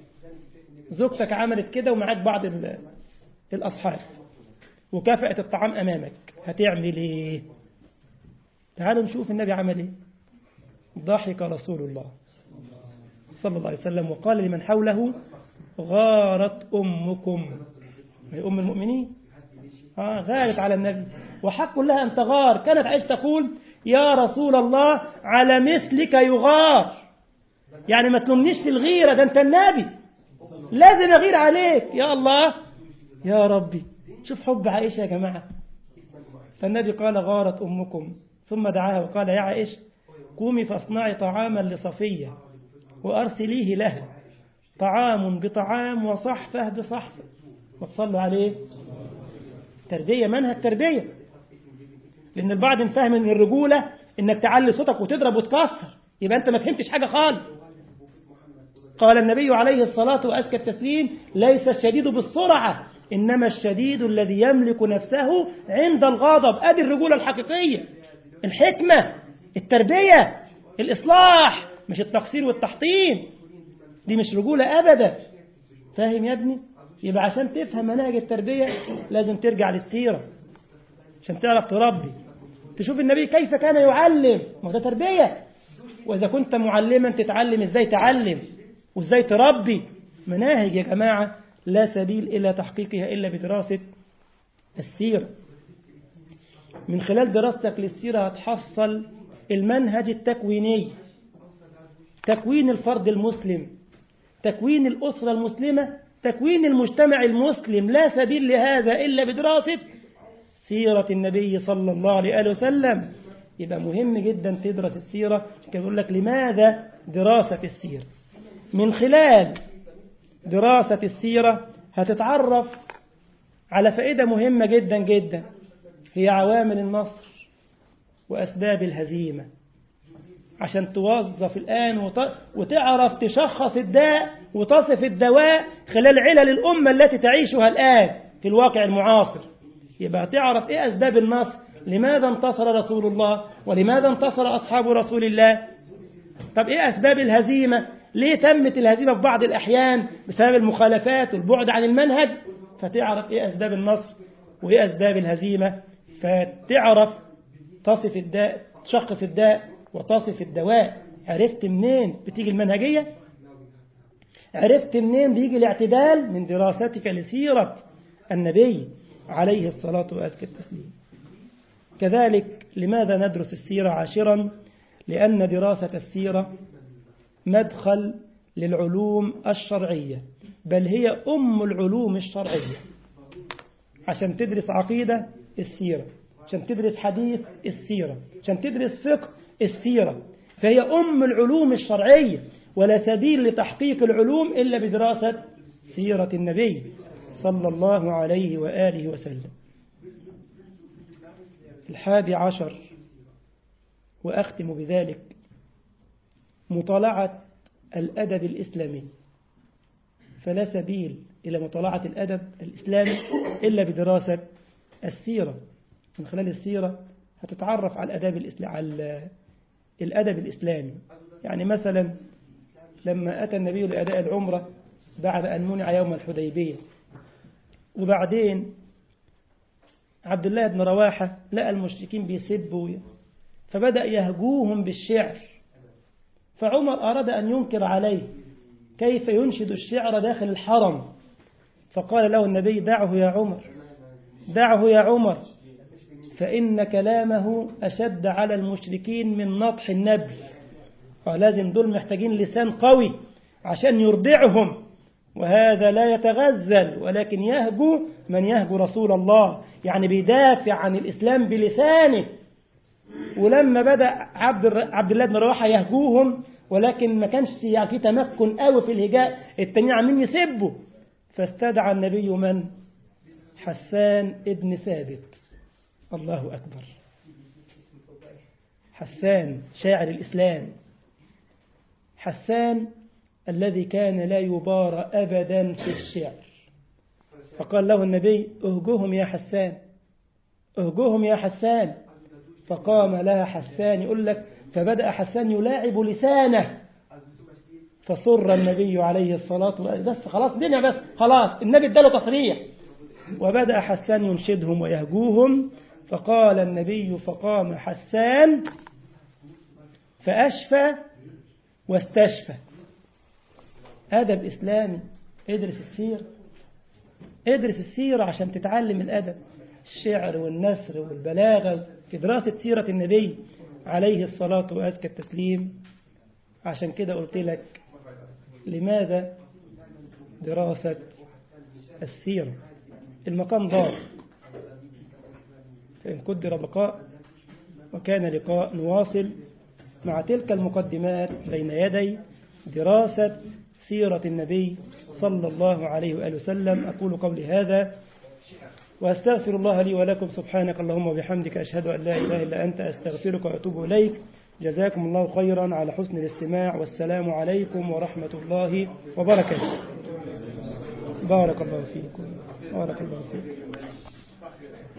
زوجتك عملت كده ومعاك بعض الأصحاب وكافأت الطعام أمامك هتعمل إيه تعالوا نشوف النبي عمل إيه ضحك رسول الله صلى الله عليه وسلم وقال لمن حوله غارت أمكم هي أم المؤمنين آه غارت على النبي وحق لها أن تغار كانت عايش تقول يا رسول الله على مثلك يغار يعني ما تلومنيش في الغيرة ده أنت النبي لازم أغير عليك يا الله يا ربي شوف حب عائشة يا جماعة فالنبي قال غارت أمكم ثم دعاها وقال يا عائشة قومي فاصنعي طعاما لصفية وأرسليه لها طعام بطعام وصحفة بصحفة وتصلوا عليه تربية منهج تربية لأن البعض فاهم أن الرجولة أنك تعلي صوتك وتضرب وتكسر يبقى أنت ما فهمتش حاجة خالص قال النبي عليه الصلاة وأزكى التسليم ليس الشديد بالسرعة إنما الشديد الذي يملك نفسه عند الغضب أدي الرجولة الحقيقية الحكمة التربية الإصلاح مش التقصير والتحطيم دي مش رجولة أبدا فاهم يا ابني يبقى عشان تفهم مناهج التربية لازم ترجع للسيرة عشان تعرف تربي تشوف النبي كيف كان يعلم ما ده تربية وإذا كنت معلما تتعلم إزاي تعلم وإزاي تربي مناهج يا جماعة لا سبيل إلى تحقيقها إلا بدراسة السيرة من خلال دراستك للسيرة هتحصل المنهج التكويني تكوين الفرد المسلم تكوين الأسرة المسلمة تكوين المجتمع المسلم لا سبيل لهذا إلا بدراسة سيرة النبي صلى الله عليه وسلم يبقى مهم جدا تدرس السيرة كان يقول لك لماذا دراسة السيرة من خلال دراسة السيرة هتتعرف على فائدة مهمة جدا جدا هي عوامل النصر وأسباب الهزيمة عشان توظف الآن وتعرف تشخص الداء وتصف الدواء خلال علل الأمة التي تعيشها الآن في الواقع المعاصر يبقى تعرف إيه أسباب النصر لماذا انتصر رسول الله ولماذا انتصر أصحاب رسول الله طب إيه أسباب الهزيمة ليه تمت الهزيمة في بعض الأحيان بسبب المخالفات والبعد عن المنهج فتعرف إيه أسباب النصر وإيه أسباب الهزيمة فتعرف تصف الداء تشخص الداء وتصف الدواء عرفت منين بتيجي المنهجية عرفت منين بيجي الاعتدال من دراستك لسيرة النبي عليه الصلاة والسلام كذلك لماذا ندرس السيرة عاشرا لأن دراسة السيرة مدخل للعلوم الشرعية بل هي أم العلوم الشرعية عشان تدرس عقيدة السيرة عشان تدرس حديث السيرة عشان تدرس فقه السيرة فهي أم العلوم الشرعية ولا سبيل لتحقيق العلوم إلا بدراسة سيرة النبي صلى الله عليه وآله وسلم الحادي عشر وأختم بذلك مطالعة الأدب الإسلامي فلا سبيل إلى مطالعة الأدب الإسلامي إلا بدراسة السيرة من خلال السيرة هتتعرف على الأدب الإسلامي على الأدب الإسلامي يعني مثلا لما أتى النبي لأداء العمرة بعد أن منع يوم الحديبية وبعدين عبد الله بن رواحة لقى المشركين بيسبوا فبدأ يهجوهم بالشعر فعمر أراد أن ينكر عليه كيف ينشد الشعر داخل الحرم فقال له النبي دعه يا عمر دعه يا عمر فإن كلامه أشد على المشركين من نطح النبل لازم دول محتاجين لسان قوي عشان يرضعهم وهذا لا يتغزل ولكن يهجو من يهجو رسول الله يعني بيدافع عن الإسلام بلسانه ولما بدأ عبد عبد الله بن رواحة يهجوهم ولكن ما كانش يعني في تمكن قوي في الهجاء التانيين عاملين يسبوا فاستدعى النبي من حسان ابن ثابت الله أكبر حسان شاعر الإسلام حسان الذي كان لا يبارى أبدا في الشعر فقال له النبي اهجوهم يا حسان اهجوهم يا حسان فقام لها حسان يقول لك فبدأ حسان يلاعب لسانه فسر النبي عليه الصلاة والسلام بس خلاص بنا بس خلاص النبي اداله تصريح وبدأ حسان ينشدهم ويهجوهم فقال النبي فقام حسان فأشفى واستشفى أدب إسلامي ادرس السيرة ادرس السيرة عشان تتعلم الأدب الشعر والنثر والبلاغة في دراسة سيرة النبي عليه الصلاة وأزكى التسليم عشان كده قلت لك لماذا دراسة السيرة المقام ضار فإن قدر بقاء وكان لقاء نواصل مع تلك المقدمات بين يدي دراسة سيرة النبي صلى الله عليه وآله وسلم أقول قولي هذا وأستغفر الله لي ولكم سبحانك اللهم وبحمدك أشهد أن لا إله إلا أنت أستغفرك وأتوب إليك جزاكم الله خيرا على حسن الاستماع والسلام عليكم ورحمة الله وبركاته بارك الله فيكم بارك الله فيكم